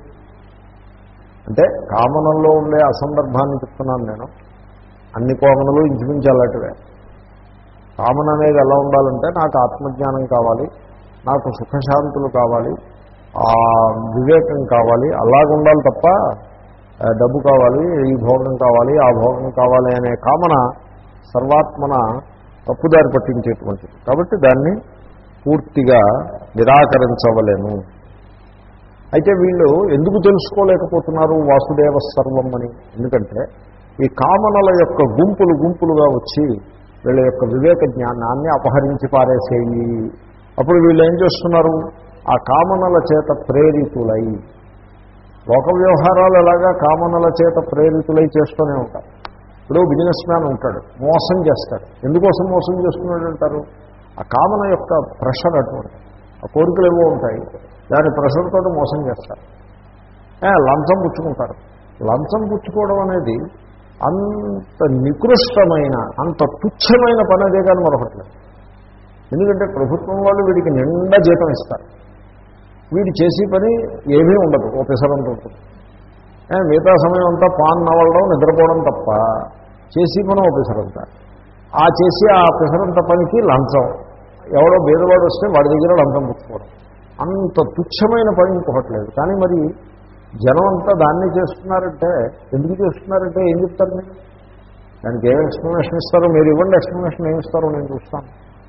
అంటే కామనంలో ఉండే అసందర్భాన్ని చెప్తున్నాను నేను అన్ని కోమనలు ఇంచుమించు అలాంటివే కామన్ అనేది ఎలా ఉండాలంటే నాకు ఆత్మజ్ఞానం కావాలి నాకు సుఖశాంతులు కావాలి ఆ వివేకం కావాలి అలాగ ఉండాలి తప్ప ఆ, డబ్బు కావాలి ఈ భోగం కావాలి ఆ భోగం కావాలి అనే కామన సర్వాత్మన తప్పుదారి పట్టించేటువంటిది కాబట్టి దాన్ని పూర్తిగా నిరాకరించవలేను అయితే వీళ్ళు ఎందుకు తెలుసుకోలేకపోతున్నారు వాసుదేవ సర్వం అని ఎందుకంటే ఈ కామనల యొక్క గుంపులు గుంపులుగా వచ్చి వీళ్ళ యొక్క వివేక జ్ఞానాన్ని అపహరించి పారేసేయి అప్పుడు వీళ్ళు ఏం చేస్తున్నారు ఆ కామనల చేత ప్రేరితులై లోక వ్యవహారాలు ఎలాగా కామనల చేత ప్రేరితులై చేస్తూనే ఉంటారు ఇప్పుడు బిజినెస్ మ్యాన్ ఉంటాడు మోసం చేస్తాడు ఎందుకోసం మోసం చేస్తున్నాడు అంటారు ఆ కామన యొక్క ప్రెషర్ అటువంటి ఆ కోరికలు ఏవో ఉంటాయి దాని ప్రెషర్తో మోసం చేస్తారు ఏ, లంచం పుచ్చుకుంటారు లంచం పుచ్చుకోవడం అనేది అంత నికృష్టమైన అంత తుచ్చమైన పని అదే కానీ మరొకట్లేదు ఎందుకంటే ప్రభుత్వం వాళ్ళు వీడికి నిండా జీతం ఇస్తారు వీడు చేసే పని ఏమీ ఉండదు ఓ పిసరంత ఉంటుంది ఏ, మిగతా సమయం అంతా పాన్ నవలడం నిద్రపోవడం తప్ప చేసి పని ఓ పిసరంత ఆ చేసి ఆ పిసరంత పనికి లంచం ఎవడో బీదవాడు వస్తే వాడి దగ్గర లంచం పుచ్చుకోవడం అంత తుచ్చమైన పని ఇంకొకటి లేదు కానీ మరి జనం అంతా దాన్ని చేస్తున్నారంటే ఎందుకు చేస్తున్నారంటే ఏం చెప్తారు మీరు దానికి ఏం ఎక్స్ప్లెనేషన్ ఇస్తారో మీరు ఇవ్వండి ఎక్స్ప్లెనేషన్ ఏమి ఇస్తారో నేను చూస్తాను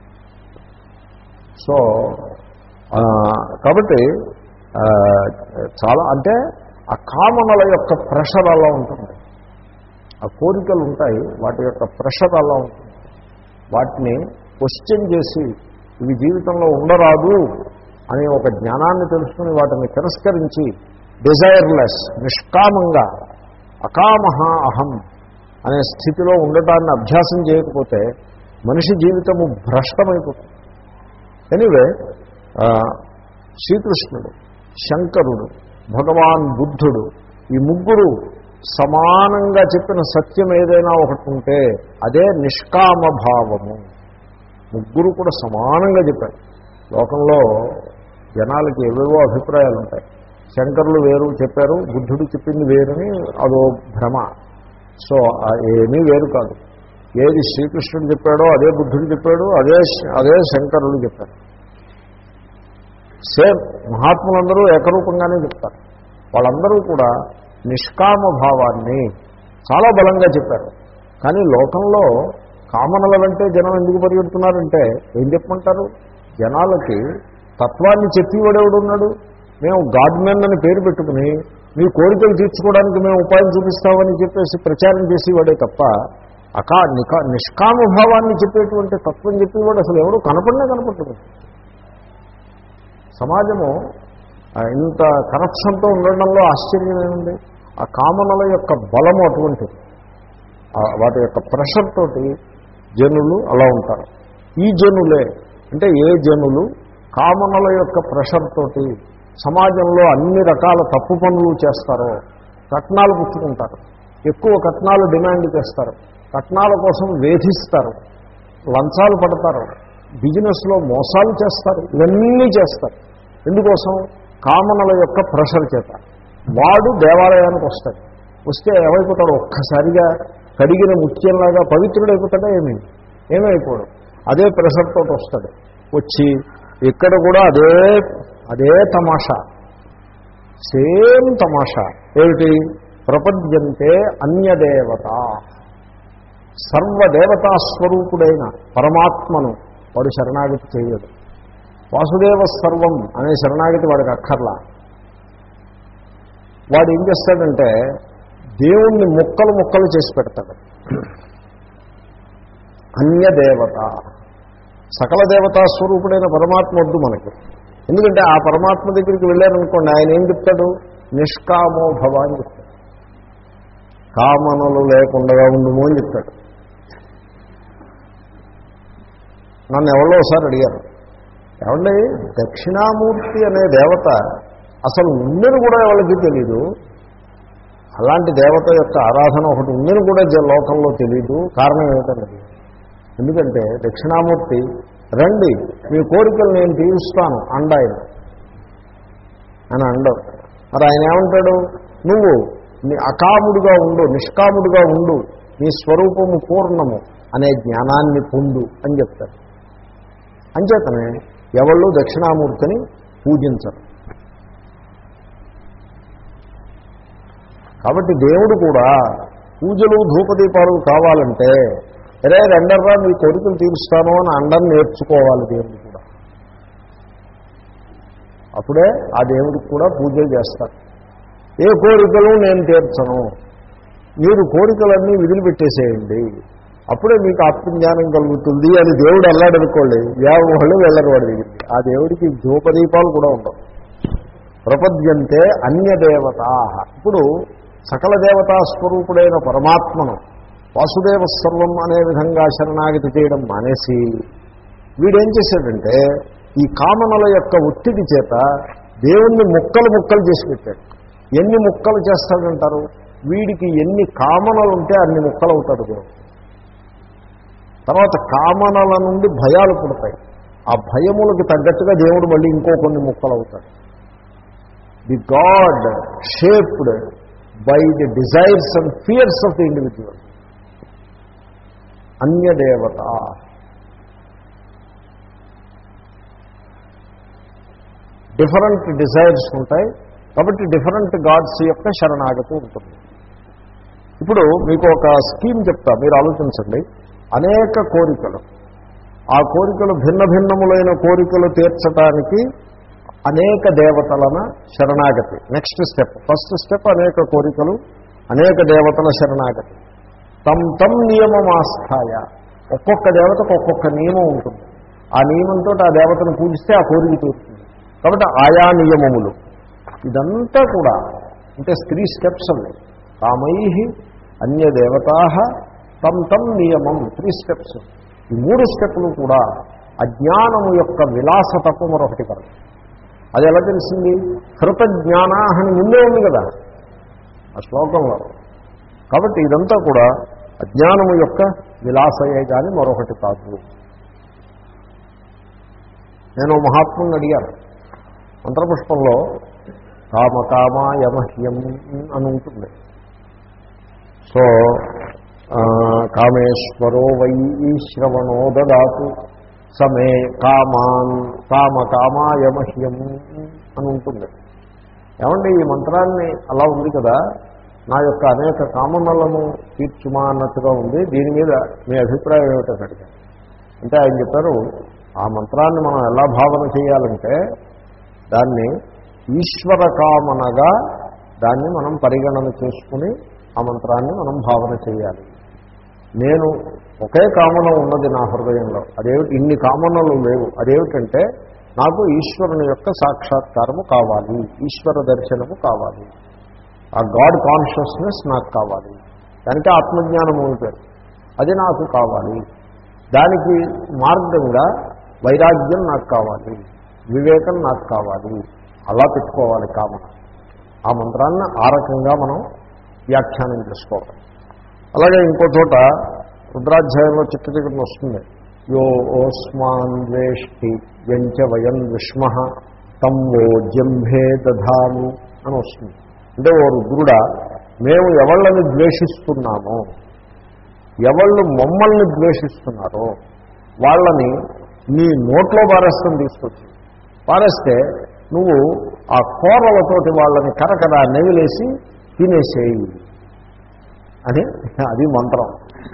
సో ఆ, కాబట్టి ఆ, చాలా అంటే ఆ కామనల యొక్క ప్రెషర్ అలా ఉంటుంది ఆ కోరికలు ఉంటాయి వాటి యొక్క ప్రెషర్ అలా ఉంటుంది వాటిని క్వశ్చన్ చేసి ఇవి జీవితంలో ఉండరాదు అనే ఒక జ్ఞానాన్ని తెలుసుకుని వాటిని తిరస్కరించి డిజైర్లెస్ నిష్కామంగా అకామహ అహం అనే స్థితిలో ఉండటాన్ని అభ్యాసం చేయకపోతే మనిషి జీవితము భ్రష్టమైపోతుంది ఎనివే శ్రీకృష్ణుడు శంకరుడు భగవాన్ బుద్ధుడు ఈ ముగ్గురు సమానంగా చెప్పిన సత్యం ఏదైనా ఒకటి ఉంటే అదే నిష్కామ భావము ముగ్గురు కూడా సమానంగా చెప్పారు లోకంలో జనాలకి ఏవేవో అభిప్రాయాలు ఉంటాయి శంకరులు వేరు చెప్పారు బుద్ధుడు చెప్పింది వేరని అదో భ్రమ సో ఆ ఏమీ వేరు కాదు ఏది శ్రీకృష్ణుడు చెప్పాడో అదే బుద్ధుడు చెప్పాడు అదే అదే శంకరుడు చెప్పారు సేమ్ మహాత్ములందరూ ఏకరూపంగానే చెప్తారు వాళ్ళందరూ కూడా నిష్కామ భావాన్ని చాలా బలంగా చెప్పారు కానీ లోకంలో కామనల వెంటే జనం ఎందుకు పరిగెడుతున్నారంటే ఏం చెప్పమంటారు జనాలకి తత్వాన్ని చెప్పేవాడేవాడు ఉన్నాడు మేము గాడ్ మెన్ అని పేరు పెట్టుకుని మీ కోరికలు తీర్చుకోవడానికి మేము ఉపాయం చూపిస్తామని చెప్పేసి ప్రచారం చేసేవాడే తప్ప అకా నికా నిష్కామ భావాన్ని చెప్పేటువంటి తత్వం చెప్పేవాడు అసలు ఎవరు కనపడినా కనపడదు సమాజము ఆ, ఇంత కరప్షన్తో ఉండడంలో ఆశ్చర్యం ఏముంది ఆ కామనల యొక్క బలము అటువంటిది ఆ వాటి యొక్క ప్రెషర్ తోటి జనులు అలా ఉంటారు ఈ జనులే అంటే ఏ జనులు కామనల యొక్క ప్రెషర్ తోటి సమాజంలో అన్ని రకాల తప్పు పనులు చేస్తారో కట్నాలు పుచ్చుకుంటారు ఎక్కువ కట్నాలు డిమాండ్ చేస్తారు కట్నాల కోసం వేధిస్తారు లంచాలు పడతారు బిజినెస్లో మోసాలు చేస్తారు ఇవన్నీ చేస్తారు ఎందుకోసం కామనల యొక్క ప్రెషర్ చేత వాడు దేవాలయానికి వస్తాడు వస్తే ఏమైపోతాడు ఒక్కసారిగా కడిగిన ముత్యంలాగా పవిత్రుడైపోతాడా ఏమి ఏమైపోడు అదే ప్రెషర్ తోటి వస్తాడు వచ్చి ఇక్కడ కూడా అదే అదే తమాషా సేమ్ తమాషా ఏమిటి ప్రపద్యంతే అన్యదేవత సర్వదేవతా స్వరూపుడైన పరమాత్మను వాడు శరణాగతి చేయడు వాసుదేవ సర్వం అనే శరణాగతి వాడికి అక్కర్లా వాడు ఏం చేస్తాడంటే దేవుణ్ణి ముక్కలు ముక్కలు చేసి పెడతాడు అన్యదేవత సకల దేవతా స్వరూపుడైన పరమాత్మ వద్దు మనకి ఎందుకంటే ఆ పరమాత్మ దగ్గరికి వెళ్ళారనుకోండి ఆయన ఏం చెప్తాడు నిష్కామో భవ అని చెప్తాడు కామనలు లేకుండా ఉండుము అని చెప్తాడు నన్ను ఎవరో ఒకసారి అడిగారు ఏమండి దక్షిణామూర్తి అనే దేవత అసలు ఉందని కూడా ఎవరికి తెలీదు అలాంటి దేవత యొక్క ఆరాధన ఒకటి ఉందని కూడా జ- లోకంలో తెలీదు కారణం ఏమిటన్నది ఎందుకంటే దక్షిణామూర్తి రండి మీ కోరికలు నేను తీరుస్తాను అండ ఆయన అని అండవు మరి ఆయన ఏమంటాడు నువ్వు నీ అకాముడుగా ఉండు నిష్కాముడుగా ఉండు నీ స్వరూపము పూర్ణము అనే జ్ఞానాన్ని పొందు అని చెప్తాడు అంచేతనే ఎవళ్ళు దక్షిణామూర్తిని పూజించరు కాబట్టి దేవుడు కూడా పూజలు ధూపదీపాలు కావాలంటే అరే రెండర్రా మీ కోరికలు తీరుస్తాను అని అండం నేర్చుకోవాలి దేవుడు కూడా అప్పుడే ఆ దేవుడికి కూడా పూజలు చేస్తారు ఏ కోరికలు నేను తీర్చను మీరు కోరికలన్నీ విదిలిపెట్టేసేయండి అప్పుడే మీకు ఆత్మజ్ఞానం కలుగుతుంది అని దేవుడు అల్లాడనుకోండి వాళ్ళు వెళ్ళరు వాడి దగ్గరికి ఆ దేవుడికి ధూపదీపాలు కూడా ఉండవు ప్రపద్యంతే అన్యదేవతా ఇప్పుడు సకల దేవతా స్వరూపుడైన పరమాత్మను వాసుదేవ సర్వం అనే విధంగా శరణాగతి చేయడం మానేసి వీడేం చేశాడంటే ఈ కామనల యొక్క ఒత్తిడి చేత దేవుణ్ణి ముక్కలు ముక్కలు చేసి పెట్టాడు ఎన్ని ముక్కలు చేస్తాడంటారు వీడికి ఎన్ని కామనలు ఉంటే అన్ని ముక్కలు అవుతాడు దేవుడు తర్వాత కామనల నుండి భయాలు పుడతాయి ఆ భయములకు తగ్గట్టుగా దేవుడు మళ్ళీ ఇంకో కొన్ని ముక్కలు అవుతాడు the god shaped by the desires and fears of the individual అన్యదేవత డిఫరెంట్ డిజైర్స్ ఉంటాయి కాబట్టి డిఫరెంట్ గాడ్స్ యొక్క శరణాగతి ఉంటుంది ఇప్పుడు మీకు ఒక స్కీమ్ చెప్తా మీరు ఆలోచించండి అనేక కోరికలు ఆ కోరికలు భిన్న భిన్నములైన కోరికలు తీర్చడానికి అనేక దేవతలన శరణాగతి నెక్స్ట్ స్టెప్ ఫస్ట్ స్టెప్ అనేక కోరికలు అనేక దేవతల శరణాగతి తమ్ తమ్ నియమమాస్థాయ ఒక్కొక్క దేవతకు ఒక్కొక్క నియమం ఉంటుంది ఆ నియమంతో ఆ దేవతను పూజిస్తే ఆ కోరిక తీరుతుంది కాబట్టి ఆయా నియమములు ఇదంతా కూడా అంటే త్రీ స్టెప్స్ అవి కామై అన్యదేవతా తమ్ తమ్ నియమం త్రీ స్టెప్స్ ఈ మూడు స్టెప్పులు కూడా అజ్ఞానము యొక్క విలాసతకు మరొకటి కలదు అది ఎలా తెలిసింది కృతజ్ఞాన అని ముందే ఉంది కదా ఆ శ్లోకంలో కాబట్టి ఇదంతా కూడా అజ్ఞానము యొక్క విలాసయే కానీ మరొకటి కాదు నేను మహాత్ముని అడిగాను మంత్రపుష్పంలో కామ కామ యమహ్యం అని ఉంటుంది సో ఆ, కామేశ్వరో వై శ్రవణో దదాతు సమే కామాన్ కామ కామాయమహ్యం అని ఉంటుంది ఏమండి ఈ మంత్రాన్ని అలా ఉంది కదా నా యొక్క అనేక కామనలను తీర్చుమా అన్నట్టుగా ఉంది దీని మీద మీ అభిప్రాయం ఏమిటో అడిగాను అంటే ఆయన చెప్పారు ఆ మంత్రాన్ని మనం ఎలా భావన చేయాలంటే దాన్ని ఈశ్వర కామనగా దాన్ని మనం పరిగణన చేసుకుని ఆ మంత్రాన్ని మనం భావన చేయాలి నేను ఒకే కామన ఉన్నది నా హృదయంలో అదేమిటి ఇన్ని కామనలు లేవు అదేమిటంటే నాకు ఈశ్వరుని యొక్క సాక్షాత్కారము కావాలి ఈశ్వర దర్శనము కావాలి ఆ గాడ్ కాన్షియస్నెస్ నాకు కావాలి దానికి ఆత్మజ్ఞానము అని పేరు అది నాకు కావాలి దానికి మార్గంగా వైరాగ్యం నాకు కావాలి వివేకం నాకు కావాలి అలా పెట్టుకోవాలి కామన ఆ మంత్రాన్ని ఆ రకంగా మనం వ్యాఖ్యానం చేసుకోవాలి అలాగే ఇంకో చోట రుద్రాధ్యాయంలో చిట్ట చిక్కటి వస్తుంది యో ఓస్మాన్ వేష్టి వ్యంచ వయం విష్మ తం ఓ జంభే దధాము అని వస్తుంది అంటే ఓ రుద్రుడా మేము ఎవళ్ళని ద్వేషిస్తున్నామో ఎవళ్ళు మమ్మల్ని ద్వేషిస్తున్నారో వాళ్ళని నీ నోట్లో పారేస్తాం తీసుకొచ్చి పారేస్తే నువ్వు ఆ కూరలతోటి వాళ్ళని కరకర నెవిలేసి తినేసేయి అని అది మంత్రం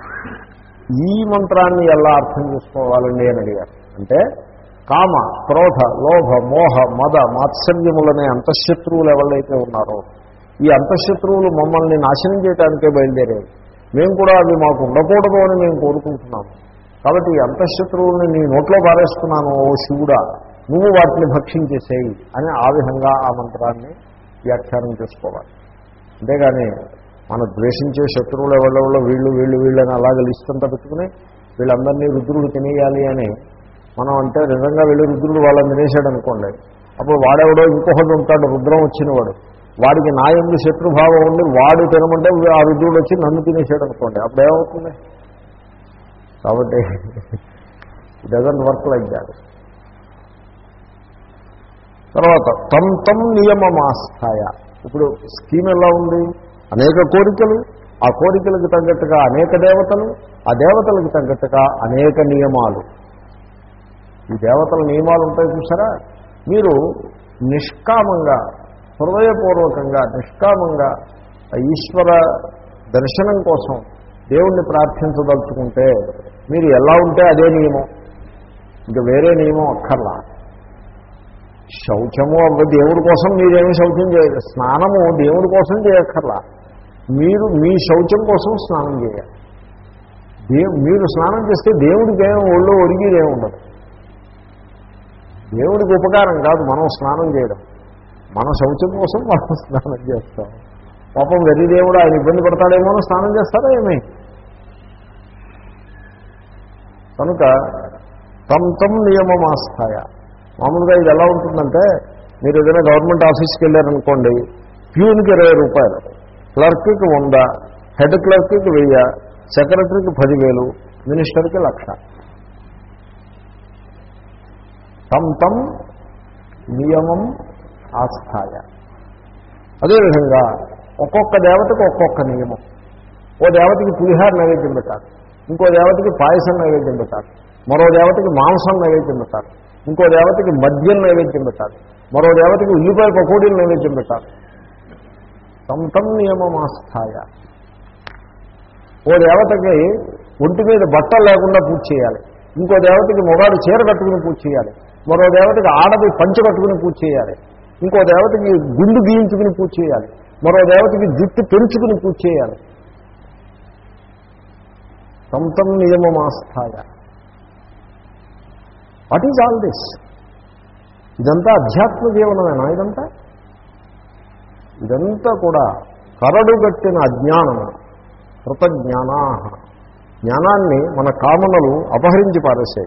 ఈ మంత్రాన్ని ఎలా అర్థం చేసుకోవాలండి అని అడిగారు అంటే కామ క్రోధ లోభ మోహ మద మాత్సర్యములనే అంతఃశత్రువులు ఎవరైతే ఉన్నారో ఈ అంతఃశత్రువులు మమ్మల్ని నాశనం చేయడానికే బయలుదేరారు మేము కూడా అవి మాకు ఉండకూడదు అని మేము కోరుకుంటున్నాము కాబట్టి ఈ అంతఃశత్రువుల్ని నీ నోట్లో పారేస్తున్నాను ఓ శివుడా నువ్వు వాటిని భక్షించేసేయి అని ఆ విధంగా ఆ మంత్రాన్ని వ్యాఖ్యానం చేసుకోవాలి అంతేగాని మన ద్వేషించే శత్రువులు ఎవరెవరో వీళ్ళు వీళ్ళు వీళ్ళని అలాగే లిస్ట్ అంతా పెట్టుకుని వీళ్ళందరినీ రుద్రుడు తినేయాలి అని మనం అంటే నిజంగా వెళ్ళి రుద్రుడు వాళ్ళని తినేసాడు అనుకోండి అప్పుడు వాడెవడో ఇంకొకటి ఉంటాడు రుద్రం వచ్చినవాడు వాడికి నా ఎందు శత్రుభావం ఉండి వాడు తినమంటే ఆ రుద్రుడు వచ్చి నన్ను తినేసాడు అనుకోండి అప్పుడు ఏమవుతుంది కాబట్టి డజంట్ వర్క్ లైక్ దాట్ తర్వాత తం తం నియమమాస్థాయ ఇప్పుడు స్కీమ్ ఎలా ఉంది అనేక కోరికలు ఆ కోరికలకు తగ్గట్టుగా అనేక దేవతలు ఆ దేవతలకు తగ్గట్టుగా అనేక నియమాలు ఈ దేవతల నియమాలు ఉంటాయి చూసారా మీరు నిష్కామంగా హృదయపూర్వకంగా నిష్కామంగా ఆ ఈశ్వర దర్శనం కోసం దేవుణ్ణి ప్రార్థించదలుచుకుంటే మీరు ఎలా ఉంటే అదే నియమం ఇంకా వేరే నియమం అక్కర్లా శౌచము అవ్వ దేవుడి కోసం మీరేమి శౌచం చేయదు స్నానము దేవుడి కోసం చేయక్కర్లా మీరు మీ శౌచం కోసం స్నానం చేయాలి దేవు మీరు స్నానం చేస్తే దేవుడికి ఏం ఒళ్ళు ఒరిగిది ఏమి ఉండదు దేవుడికి ఉపకారం కాదు మనం స్నానం చేయడం మన శౌచం కోసం మనం స్నానం చేస్తాం పాపం వెర్రి దేవుడు ఆయన ఇబ్బంది పడతాడేమో అని స్నానం చేస్తారా ఏమి కనుక తమ్ తమ్ నియమమాస్థాయ మామూలుగా ఇది ఎలా ఉంటుందంటే మీరు ఏదైనా గవర్నమెంట్ ఆఫీస్కి వెళ్ళారనుకోండి ప్యూన్కి ఇరవై రూపాయలు క్లర్క్కి వంద హెడ్ క్లర్క్కి వెయ్యి సెక్రటరీకి పదివేలు మినిస్టర్కి లక్ష తమ్ తమ్ నియమం ఆస్థాయ అదేవిధంగా ఒక్కొక్క దేవతకు ఒక్కొక్క నియమం ఓ దేవతకి పులిహార నైవేద్యం పెట్టాలి ఇంకో దేవతకి పాయసం నైవేద్యం పెట్టాలి మరో దేవతకి మాంసం నైవేద్యం పెట్టాలి ఇంకో దేవతకి మద్యం నైవేద్యం పెట్టాలి మరో దేవతకి ఉల్లిపాయ పకోడీలు నైవేద్యం పెట్టాలి తమ్ తమ్ నియమమాస్థాయ ఓ దేవతకి ఒంటి మీద బట్టలు లేకుండా పూజ చేయాలి ఇంకో దేవతకి మొగాడు చీర కట్టుకుని పూజ చేయాలి మరో దేవతకి ఆడది పంచ కట్టుకుని పూజ చేయాలి ఇంకో దేవతకి గుండు గీయించుకుని పూజ చేయాలి మరో దేవతకి జుట్టు పెంచుకుని పూజ చేయాలి తమ్ తమ్ నియమమాస్థాయ వాట్ ఈజ్ ఆల్ దిస్ ఇదంతా అధ్యాత్మ జీవనమేనా ఇదంతా ఇదంతా కూడా కరడుగట్టిన అజ్ఞానము కృతజ్ఞానా జ్ఞానాన్ని మన కామనలు అపహరించి పారేసాయి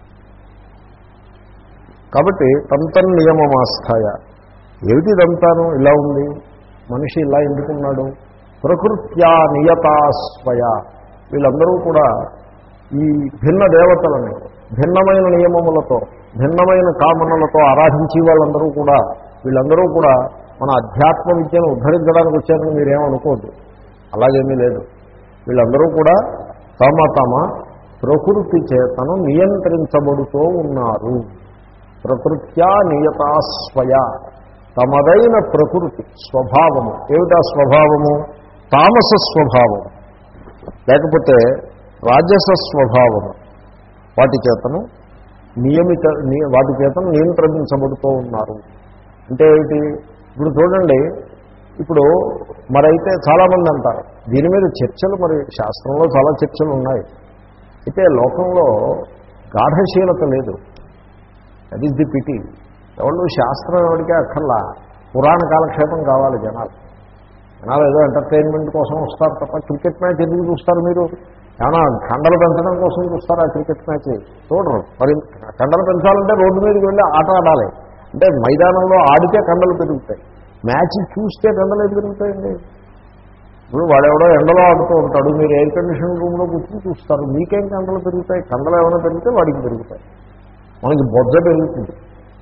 కాబట్టి తంతన్ నియమమాస్థాయ ఏమిటిదంతాను ఇలా ఉంది మనిషి ఇలా ఎందుకున్నాడు ప్రకృత్యా నియతాస్వయ వీళ్ళందరూ కూడా ఈ భిన్న దేవతలని భిన్నమైన నియమములతో భిన్నమైన కామనలతో ఆరాధించి వాళ్ళందరూ కూడా వీళ్ళందరూ కూడా మన అధ్యాత్మ విద్యను ఉద్ధరించడానికి వచ్చారని మీరేమనుకోవద్దు అలాగేమీ లేదు వీళ్ళందరూ కూడా తమ తమ ప్రకృతి చేతను నియంత్రించబడుతూ ఉన్నారు ప్రకృత్యా నియతాస్వయ తమదైన ప్రకృతి స్వభావము ఏమిటా స్వభావము తామస స్వభావము లేకపోతే రాజస స్వభావము వాటి చేతను నియమిత ని- వాటి చేతను నియంత్రించబడుతూ ఉన్నారు అంటే ఏమిటి ఇప్పుడు చూడండి ఇప్పుడు మరైతే చాలామంది అంటారు దీని మీద చర్చలు మరి శాస్త్రంలో చాలా చర్చలు ఉన్నాయి అయితే లోకంలో గాఢశీలత లేదు అది ది పిటి ఎవరు శాస్త్రం ఎవరికే అక్కర్లా పురాణ కాలక్షేపం కావాలి జనాలు జనాలు ఏదో ఎంటర్టైన్మెంట్ కోసం వస్తారు తప్ప క్రికెట్ మ్యాచ్ ఎందుకు చూస్తారు మీరు ఏమన్నా కండలు పెంచడం కోసం చూస్తారా క్రికెట్ మ్యాచ్ చూడరు మరి కండలు పెంచాలంటే రోడ్డు మీదకి వెళ్ళి ఆట ఆడాలి అంటే మైదానంలో ఆడితే కండలు పెరుగుతాయి మ్యాచ్ చూస్తే కండలు ఏది పెరుగుతాయండి ఇప్పుడు వాడెవడో ఎండలో ఆడుతూ ఉంటాడు మీరు ఎయిర్ కండిషన్ రూమ్లో కూర్చొని చూస్తారు మీకేం కండలు పెరుగుతాయి కండలు ఏమైనా పెరిగితే వాడికి పెరుగుతాయి మనకి బొజ్జ పెరుగుతుంది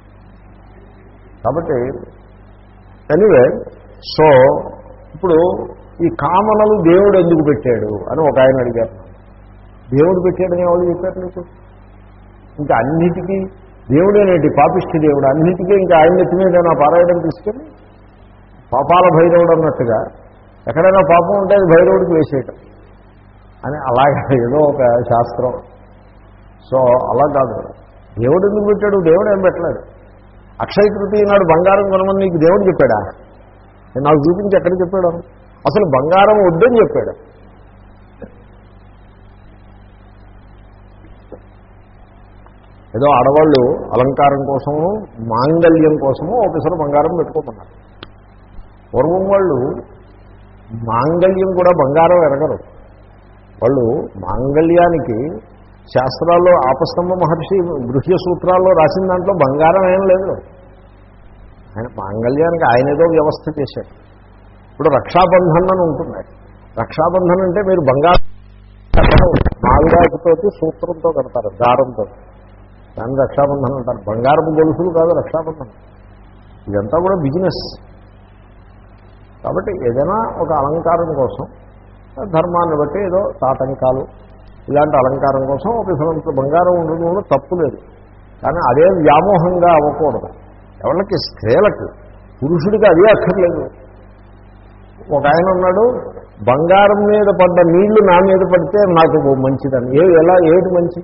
కాబట్టి ఎనీవే సో ఇప్పుడు ఈ కామనలు దేవుడు ఎందుకు పెట్టాడు అని ఒక ఆయన అడిగారు దేవుడు పెట్టాడని ఎవరు చెప్పారు నీకు ఇంకా అన్నిటికీ దేవుడేనేటి పాపిష్టి దేవుడు అన్నిటికీ ఇంకా ఆయన నెత్తి మీద నా పారాయణం తీసుకెళ్ళి పాపాల భైరవుడు అన్నట్టుగా ఎక్కడైనా పాపం ఉంటే అది భైరవుడికి వేసేయటం అని అలాగే ఏదో ఒక శాస్త్రం సో అలా కాదు దేవుడు ఎందుకు పెట్టాడు దేవుడు ఏం పెట్టలేదు అక్షయ తృతీయ నాడు బంగారం కొనమని నీకు దేవుడు చెప్పాడా నాకు చూపించి ఎక్కడ చెప్పాడు అసలు బంగారం వద్దని చెప్పాడు ఏదో ఆడవాళ్ళు అలంకారం కోసము మాంగళ్యం కోసము ఒకసారి బంగారం పెట్టుకోమన్నారు పూర్వం వాళ్ళు మాంగళ్యం కూడా బంగారం ఎరగరు వాళ్ళు మాంగళ్యానికి శాస్త్రాల్లో ఆపస్తంభ మహర్షి గృహ్య సూత్రాల్లో రాసిన దాంట్లో బంగారం ఏం లేదు ఆయన మాంగళ్యానికి ఆయన ఏదో వ్యవస్థ చేశాడు ఇప్పుడు రక్షాబంధన్ అని ఉంటుంది రక్షాబంధన్ అంటే మీరు బంగారం కట్టడం మావిడాకుతోటి సూత్రంతో కడతారు దారంతో దాన్ని రక్షాబంధన్ అంటారు బంగారపు గొలుసులు కాదు రక్షాబంధనం ఇదంతా కూడా బిజినెస్ కాబట్టి ఏదైనా ఒక అలంకారం కోసం ధర్మాన్ని బట్టి ఏదో తాటంకాలు ఇలాంటి అలంకారం కోసం ఒక సంవత్సరం బంగారం ఉండడం కూడా తప్పు లేదు కానీ అదే వ్యామోహంగా అవ్వకూడదు ఎవరికి స్త్రీలకు పురుషుడికి అదే అక్కర్లేదు ఒక ఆయన ఉన్నాడు బంగారం మీద పడ్డ నీళ్లు నా మీద పడితే నాకు మంచిదని ఏ ఎలా ఏది మంచి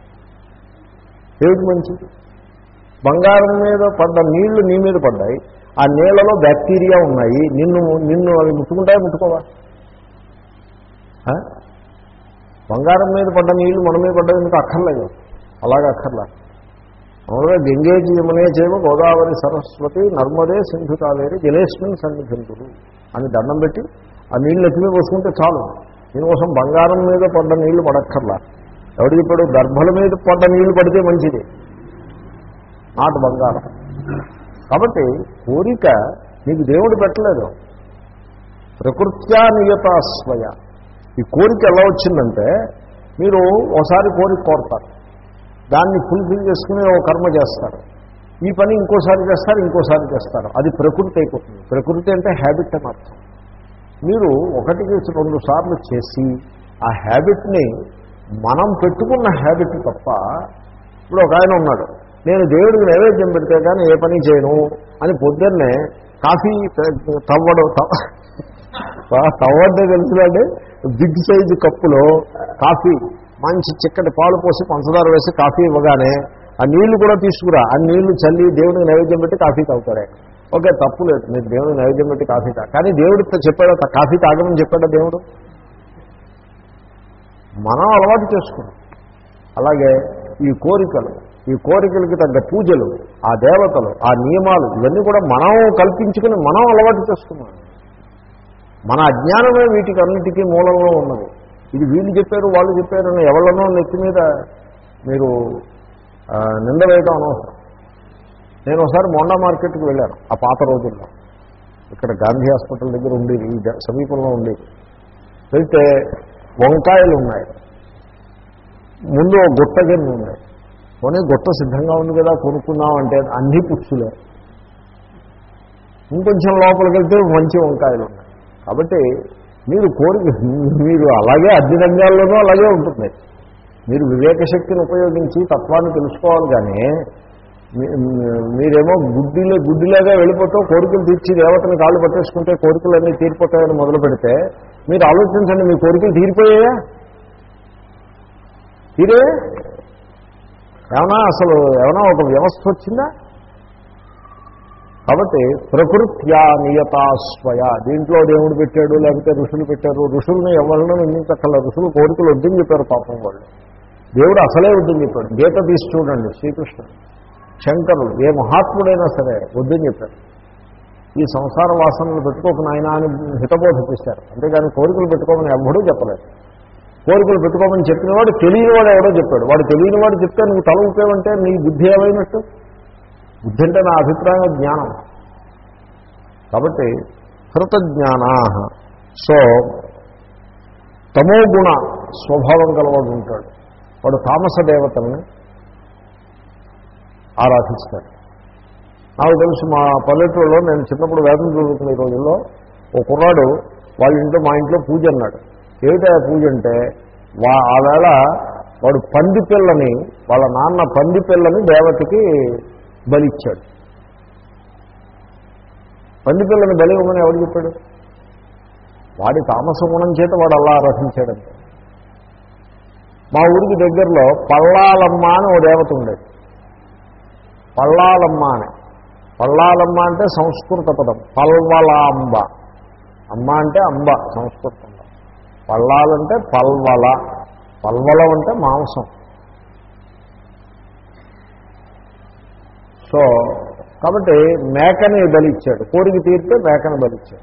ఏది మంచిది బంగారం మీద పడ్డ నీళ్లు నీ మీద పడ్డాయి ఆ నీళ్లలో బ్యాక్టీరియా ఉన్నాయి నిన్ను నిన్ను అవి ముట్టుకుంటాయా ముట్టుకోవా ఆ? బంగారం మీద పడ్డ నీళ్లు మన మీద పడ్డది మీకు అక్కర్లేదు అలాగే అక్కర్లా మామూలుగా గంగేజీ యమునే చేవ గోదావరి సరస్వతి నర్మదే సింధు కావేరి జలేష్మిన్ సన్నిధింతుడు అని దండం పెట్టి ఆ నీళ్ళు ఎత్తిమీ పోసుకుంటే చాలు దీనికోసం బంగారం మీద పడ్డ నీళ్లు పడక్కర్లా ఎవడు చెప్పాడు గర్భల మీద పడ్డ నీళ్లు పడితే మంచిది నాటు బంగారం కాబట్టి కోరిక నీకు దేవుడు పెట్టలేదు ప్రకృత్యా నియతాస్వయ ఈ కోరిక ఎలా వచ్చిందంటే మీరు ఒకసారి కోరిక కోరతారు దాన్ని ఫుల్ఫిల్ చేసుకుని ఒక కర్మ చేస్తారు ఈ పని ఇంకోసారి చేస్తారు ఇంకోసారి చేస్తారు అది ప్రకృతి అయిపోతుంది ప్రకృతి అంటే హ్యాబిట్ అని అర్థం మీరు ఒకటికి రెండు సార్లు చేసి ఆ హ్యాబిట్ని మనం పెట్టుకున్న హ్యాబిట్ తప్ప ఇప్పుడు ఒక ఆయన ఉన్నాడు నేను దేవుడికి నైవేద్యం పెడితే కానీ ఏ పని చేయను అని పొద్దున్నే కాఫీ తవ్వడం తవ్వడే తెలుసులండి బిగ్ సైజు కప్పులో కాఫీ మంచి చిక్కటి పాలు పోసి పంచదార వేసి కాఫీ ఇవ్వగానే ఆ నీళ్లు కూడా తీసుకురా ఆ నీళ్లు చల్లి దేవుడికి నైవేద్యం పెట్టి కాఫీ తాగుతాడే ఓకే తప్పు లేదు మీరు దేవుడికి నైవేద్యం పెట్టి కాఫీ తా కానీ దేవుడితో చెప్పాడా తా- కాఫీ తాగమని చెప్పాడా దేవుడు మనం అలవాటు చేసుకున్నాం అలాగే ఈ కోరికలు ఈ కోరికలకి తగ్గ పూజలు ఆ దేవతలు ఆ నియమాలు ఇవన్నీ కూడా మనం కల్పించుకుని మనం అలవాటు చేసుకున్నాం మన అజ్ఞానమే వీటికి అన్నిటికీ మూలంలో ఉన్నది ఇది వీళ్ళు చెప్పారు వాళ్ళు చెప్పారు అని ఎవరినో నెత్తి మీద మీరు ఆ, నింద వేయడం అనవసరం నేను ఒకసారి మోండా మార్కెట్కి వెళ్ళాను ఆ పాత రోజుల్లో ఇక్కడ గాంధీ హాస్పిటల్ దగ్గర ఉండేది ఈ ద- సమీపంలో ఉండేది వెళ్తే వంకాయలు ఉన్నాయి ముందు ఓ గుట్ట గిన్నె ఉన్నాయి పోనీ గుట్ట సిద్ధంగా ఉంది కదా కొనుక్కుందాం అంటే అన్ని పుచ్చులే ఇంకొంచెం లోపలికి వెళ్తే మంచి వంకాయలు ఉన్నాయి కాబట్టి మీరు కోరిక మీరు అలాగే అన్ని రంగాల్లోనూ అలాగే ఉంటుంది మీరు వివేక శక్తిని ఉపయోగించి తత్వాన్ని తెలుసుకోవాలి కానీ మీ- మీరేమో గుడ్డిలో గుడ్డిలాగా వెళ్ళిపోతూ కోరికలు తీర్చి దేవతని కాళ్ళు పట్టేసుకుంటే కోరికలన్నీ తీరిపోతాయని మొదలు పెడితే మీరు ఆలోచించండి మీ కోరికలు తీరిపోయాయా తీరే ఏమన్నా అసలు ఏమైనా ఒక వ్యవస్థ వచ్చిందా కాబట్టి ప్రకృత్యా నియతాస్వయ దీంట్లో దేవుడు పెట్టాడు లేకపోతే ఋషులు పెట్టారు ఋషుల్ని ఎవరినో నిందించక్కల ఋషులు కోరికలు వద్దని చెప్పారు పాపం వాళ్ళు దేవుడు అసలే వద్దని చెప్పాడు గీత తీసి చూడండి శ్రీకృష్ణుడు శంకరుడు ఏ మహాత్ముడైనా సరే వద్దని చెప్పారు ఈ సంసార వాసనలు పెట్టుకోక నాయన అని హితబోధ చేశారు అంతేగాని కోరికలు పెట్టుకోమని ఎవ్వడూ చెప్పలేదు కోరికలు పెట్టుకోమని చెప్పినవాడు తెలియనివాడు ఎవడో చెప్పాడు వాడు తెలియనివాడు చెప్తే నువ్వు తల ఊపేవంటే నీ బుద్ధి ఏమైనట్టు బుద్ధి అంటే నా అభిప్రాయం జ్ఞానం కాబట్టి కృతజ్ఞానా సో తమో గుణ స్వభావం గలవాడు ఉంటాడు వాడు తామస దేవతల్ని ఆరాధిస్తాడు నాకు తెలుసు మా పల్లెటూరులో నేను చిన్నప్పుడు వేదం చదువుకునే రోజుల్లో ఒక కుర్రాడు వాళ్ళ ఇంట్లో మా ఇంట్లో పూజ అన్నాడు ఏమిటా పూజ అంటే వా ఆ వేళ వాడు పంది పిల్లని వాళ్ళ నాన్న పంది పిల్లని దేవతకి బలిచ్చాడు పంది పిల్లని బలి ఇవ్వమని ఎవడు చెప్పాడు వాడి తామస గుణం చేత వాడు అలా ఆరాధించాడంటే మా ఊరికి దగ్గరలో పల్లాలమ్మ అని ఓ దేవత ఉండేది పల్లాలమ్మ అని పల్లాలమ్మ అంటే సంస్కృత పదం పల్వలాంబ అమ్మ అంటే అంబ సంస్కృతంలో పల్లాలంటే పల్వల పల్వలం అంటే మాంసం సో కాబట్టి మేకని బలిచ్చాడు కోరిక తీరితే మేకని బలిచ్చాడు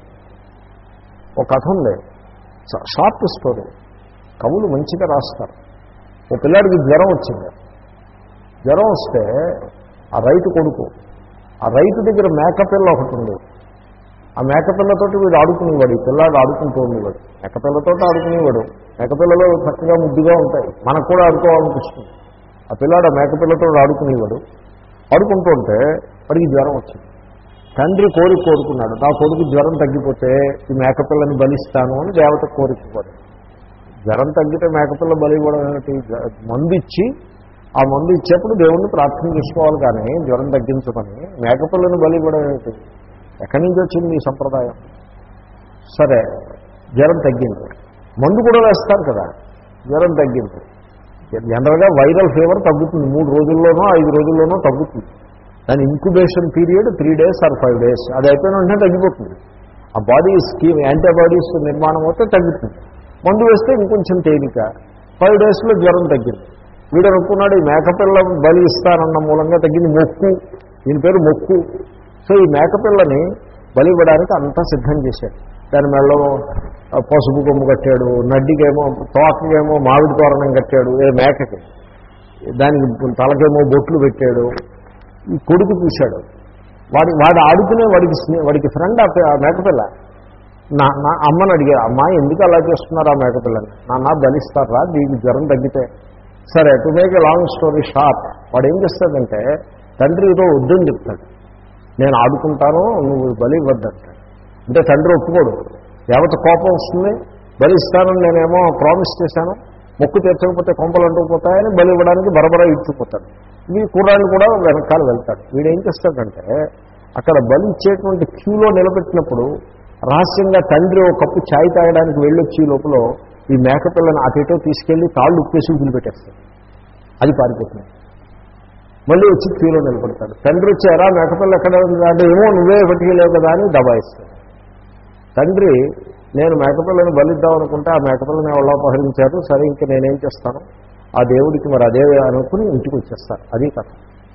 ఒక కథ ఉంది ష- షార్ట్ స్టోరీ కవులు మంచిగా రాస్తారు ఓ పిల్లాడికి జ్వరం వచ్చింది జ్వరం వస్తే ఆ రైతు కొడుకు ఆ రైతు దగ్గర మేకపిల్ల ఒకటి ఉంది ఆ మేకపిల్లతోటి వీడు ఆడుకునేవాడు ఈ పిల్లాడు ఆడుకుంటూ ఉండేవాడు మేకపిల్లతో ఆడుకునేవాడు మేకపిల్లలు చక్కగా ముద్దుగా ఉంటాయి మనకు కూడా ఆడుకోవాలనిపిస్తుంది ఆ పిల్లాడు ఆ మేకపిల్లతో ఆడుకునేవాడు ఆడుకుంటూ ఉంటే వాడికి జ్వరం వచ్చింది తండ్రి కోరిక కోరుకున్నాడు నా కొడుకు జ్వరం తగ్గిపోతే ఈ మేకపిల్లని బలిస్తాను అని దేవత కోరిక కోరాడు జ్వరం తగ్గితే మేకపిల్ల బలి ఇవ్వడం ఏమిటి జ్వ- మందు ఇచ్చి ఆ మందు ఇచ్చేప్పుడు దేవుణ్ణి ప్రార్థన చేసుకోవాలి కానీ జ్వరం తగ్గించమని మేకపిల్లని బలి ఇవ్వడం ఏమిటి ఎక్కడి నుంచి వచ్చింది ఈ సంప్రదాయం సరే జ్వరం తగ్గింది మందు కూడా వేస్తారు కదా జ్వరం తగ్గింది జనరల్గా వైరల్ ఫీవర్ తగ్గుతుంది మూడు రోజుల్లోనో ఐదు రోజుల్లోనో తగ్గుతుంది దాని incubation period three days or five days అది అయిపోయిన వెంటనే తగ్గిపోతుంది ఆ బాడీ స్కీమ్ యాంటీబాడీస్ నిర్మాణం అవుతే తగ్గుతుంది మందు వేస్తే ఇంకొంచెం తేలిక ఫైవ్ డేస్లో జ్వరం తగ్గింది వీడు అనుకున్నాడు ఈ మేకపిల్ల బలి ఇస్తానన్న మూలంగా తగ్గింది మొక్కు దీని పేరు మొక్కు సో ఈ మేకపిల్లని బలి ఇవ్వడానికి అంతా సిద్ధం చేశాడు దాని మెడలో ఆ, పసుపు కొమ్ము కట్టాడు నడ్డికేమో తోకకేమో మామిడి తోరణం కట్టాడు ఏ మేకకి దానికి తలకేమో బొట్లు పెట్టాడు ఈ కొడుకు చూశాడు వాడి వాడు ఆడుకునే వాడికి స్నే వాడికి ఫ్రెండ్ ఆ పి- ఆ మేకపిల్ల నా నా అమ్మని అడిగా అమ్మా ఎందుకు అలా చేస్తున్నారు ఆ మేకపిల్లని నాన్న బలిస్తారా దీనికి జ్వరం తగ్గితే సరే to make a long story short వాడు ఏం చేస్తాడంటే తండ్రి ఏదో వద్దని చెప్తాడు నేను ఆడుకుంటాను నువ్వు బలి ఇవ్వద్దంటాడు అంటే తండ్రి ఒప్పుకోడు దేవత కోపం వస్తుంది బలి ఇస్తానని నేనేమో ప్రామిస్ చేశాను మొక్కు తీర్చకపోతే కొంపలు అంటుకుపోతాయని బలి ఇవ్వడానికి బరబరా ఇచ్చిపోతాడు ఈ కుర్రాన్ని కూడా వెనకాల వెళ్తాడు వీడు ఏం చేస్తాడంటే అక్కడ బలి ఇచ్చేటువంటి క్యూలో నిలబెట్టినప్పుడు రహస్యంగా తండ్రి ఒక కప్పు ఛాయ్ తాగడానికి వెళ్ళొచ్చి ఈ లోపల ఈ మేకపిల్లని అటు ఇటో తీసుకెళ్లి తాళ్ళు ఉప్పేసి వదిలిపెట్టేస్తాడు అది పారిపోతుంది మళ్ళీ వచ్చి క్యూలో నిలబడతాడు తండ్రి వచ్చి ఎరా మేకపిల్ల ఎక్కడ ఉంది అంటే ఏమో నువ్వే పట్టుకెళ్ళావు కదా అని దబాయిస్తాడు తండ్రి నేను మేకపిల్లని బలిద్దాం అనుకుంటే ఆ మేకపిల్లని ఎవరో అపహరించారు సరే ఇంకా నేనేం చేస్తాను ఆ దేవుడికి మరి అదే అనుకుని ఇంటికి వచ్చేస్తాను అది కథ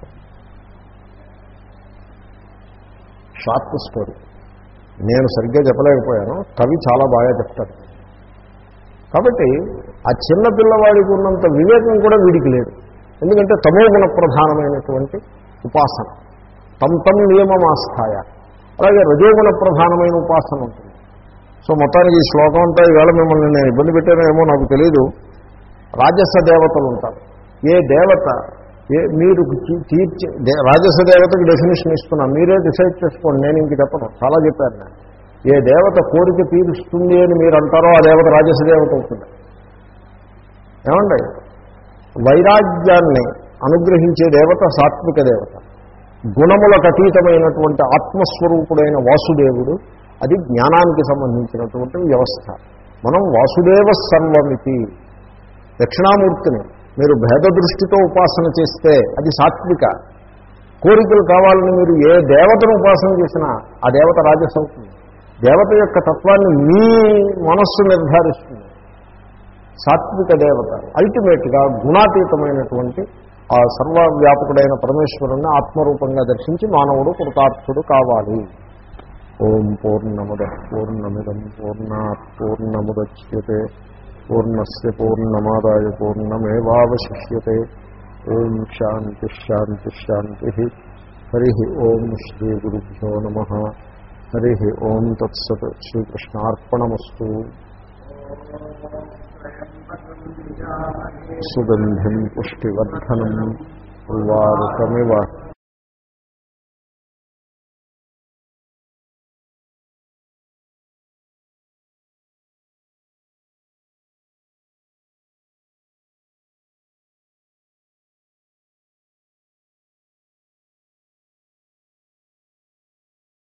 షార్ట్ స్టోరీ నేను సరిగ్గా చెప్పలేకపోయాను కవి చాలా బాగా చెప్తాడు కాబట్టి ఆ చిన్న పిల్లవాడికి ఉన్నంత వివేకం కూడా వీడికి లేదు ఎందుకంటే తమోగుణ ప్రధానమైనటువంటి ఉపాసన తమ్ తమ్ నియమమాస్థాయ అలాగే రజోగుణ ప్రధానమైన ఉపాసన ఉంటుంది సో మొత్తానికి ఈ శ్లోకం అంతా ఈవేళ మిమ్మల్ని నేను ఇబ్బంది పెట్టానేమో నాకు తెలియదు రాజస దేవతలు ఉంటారు ఏ దేవత ఏ మీరు తీ- తీర్చి దే- రాజస దేవతకి డెఫినేషన్ ఇస్తున్నాను మీరే డిసైడ్ చేసుకోండి నేను ఇంక చెప్పను చాలా చెప్పాను నేను ఏ దేవత కోరిక తీరుస్తుంది అని మీరు అంటారో ఆ దేవత రాజస దేవత అవుతుంది ఏమండి వైరాగ్యాన్ని అనుగ్రహించే దేవత సాత్విక దేవత గుణములకు అతీతమైనటువంటి ఆత్మస్వరూపుడైన వాసుదేవుడు అది జ్ఞానానికి సంబంధించినటువంటి వ్యవస్థ మనం వాసుదేవ సర్వమితి దక్షిణామూర్తిని మీరు భేద దృష్టితో ఉపాసన చేస్తే అది సాత్విక కోరికలు కావాలని మీరు ఏ దేవతను ఉపాసన చేసినా ఆ దేవత రాజస్ అవుతుంది దేవత యొక్క తత్వాన్ని మీ మనస్సు నిర్ధారిస్తుంది సాత్విక దేవత అల్టిమేట్గా గుణాతీతమైనటువంటి ఆ సర్వవ్యాపకుడైన పరమేశ్వరుణ్ణి ఆత్మరూపంగా దర్శించి మానవుడు కృతార్థుడు కావాలి ఓం పూర్ణముద పూర్ణమిదం పూర్ణా పూర్ణముద్యతే పూర్ణస్ పూర్ణమాదాయ పూర్ణమేవాశిష్యతే ఓం శాంతి శాంతి శాంతి హరి ఓం శ్రీ గురుభ్యో నమ హరి ఓం తత్సత్ శ్రీకృష్ణార్పణమస్తు సుగంధిం పుష్టివర్ధనం ఉర్వారుకమివ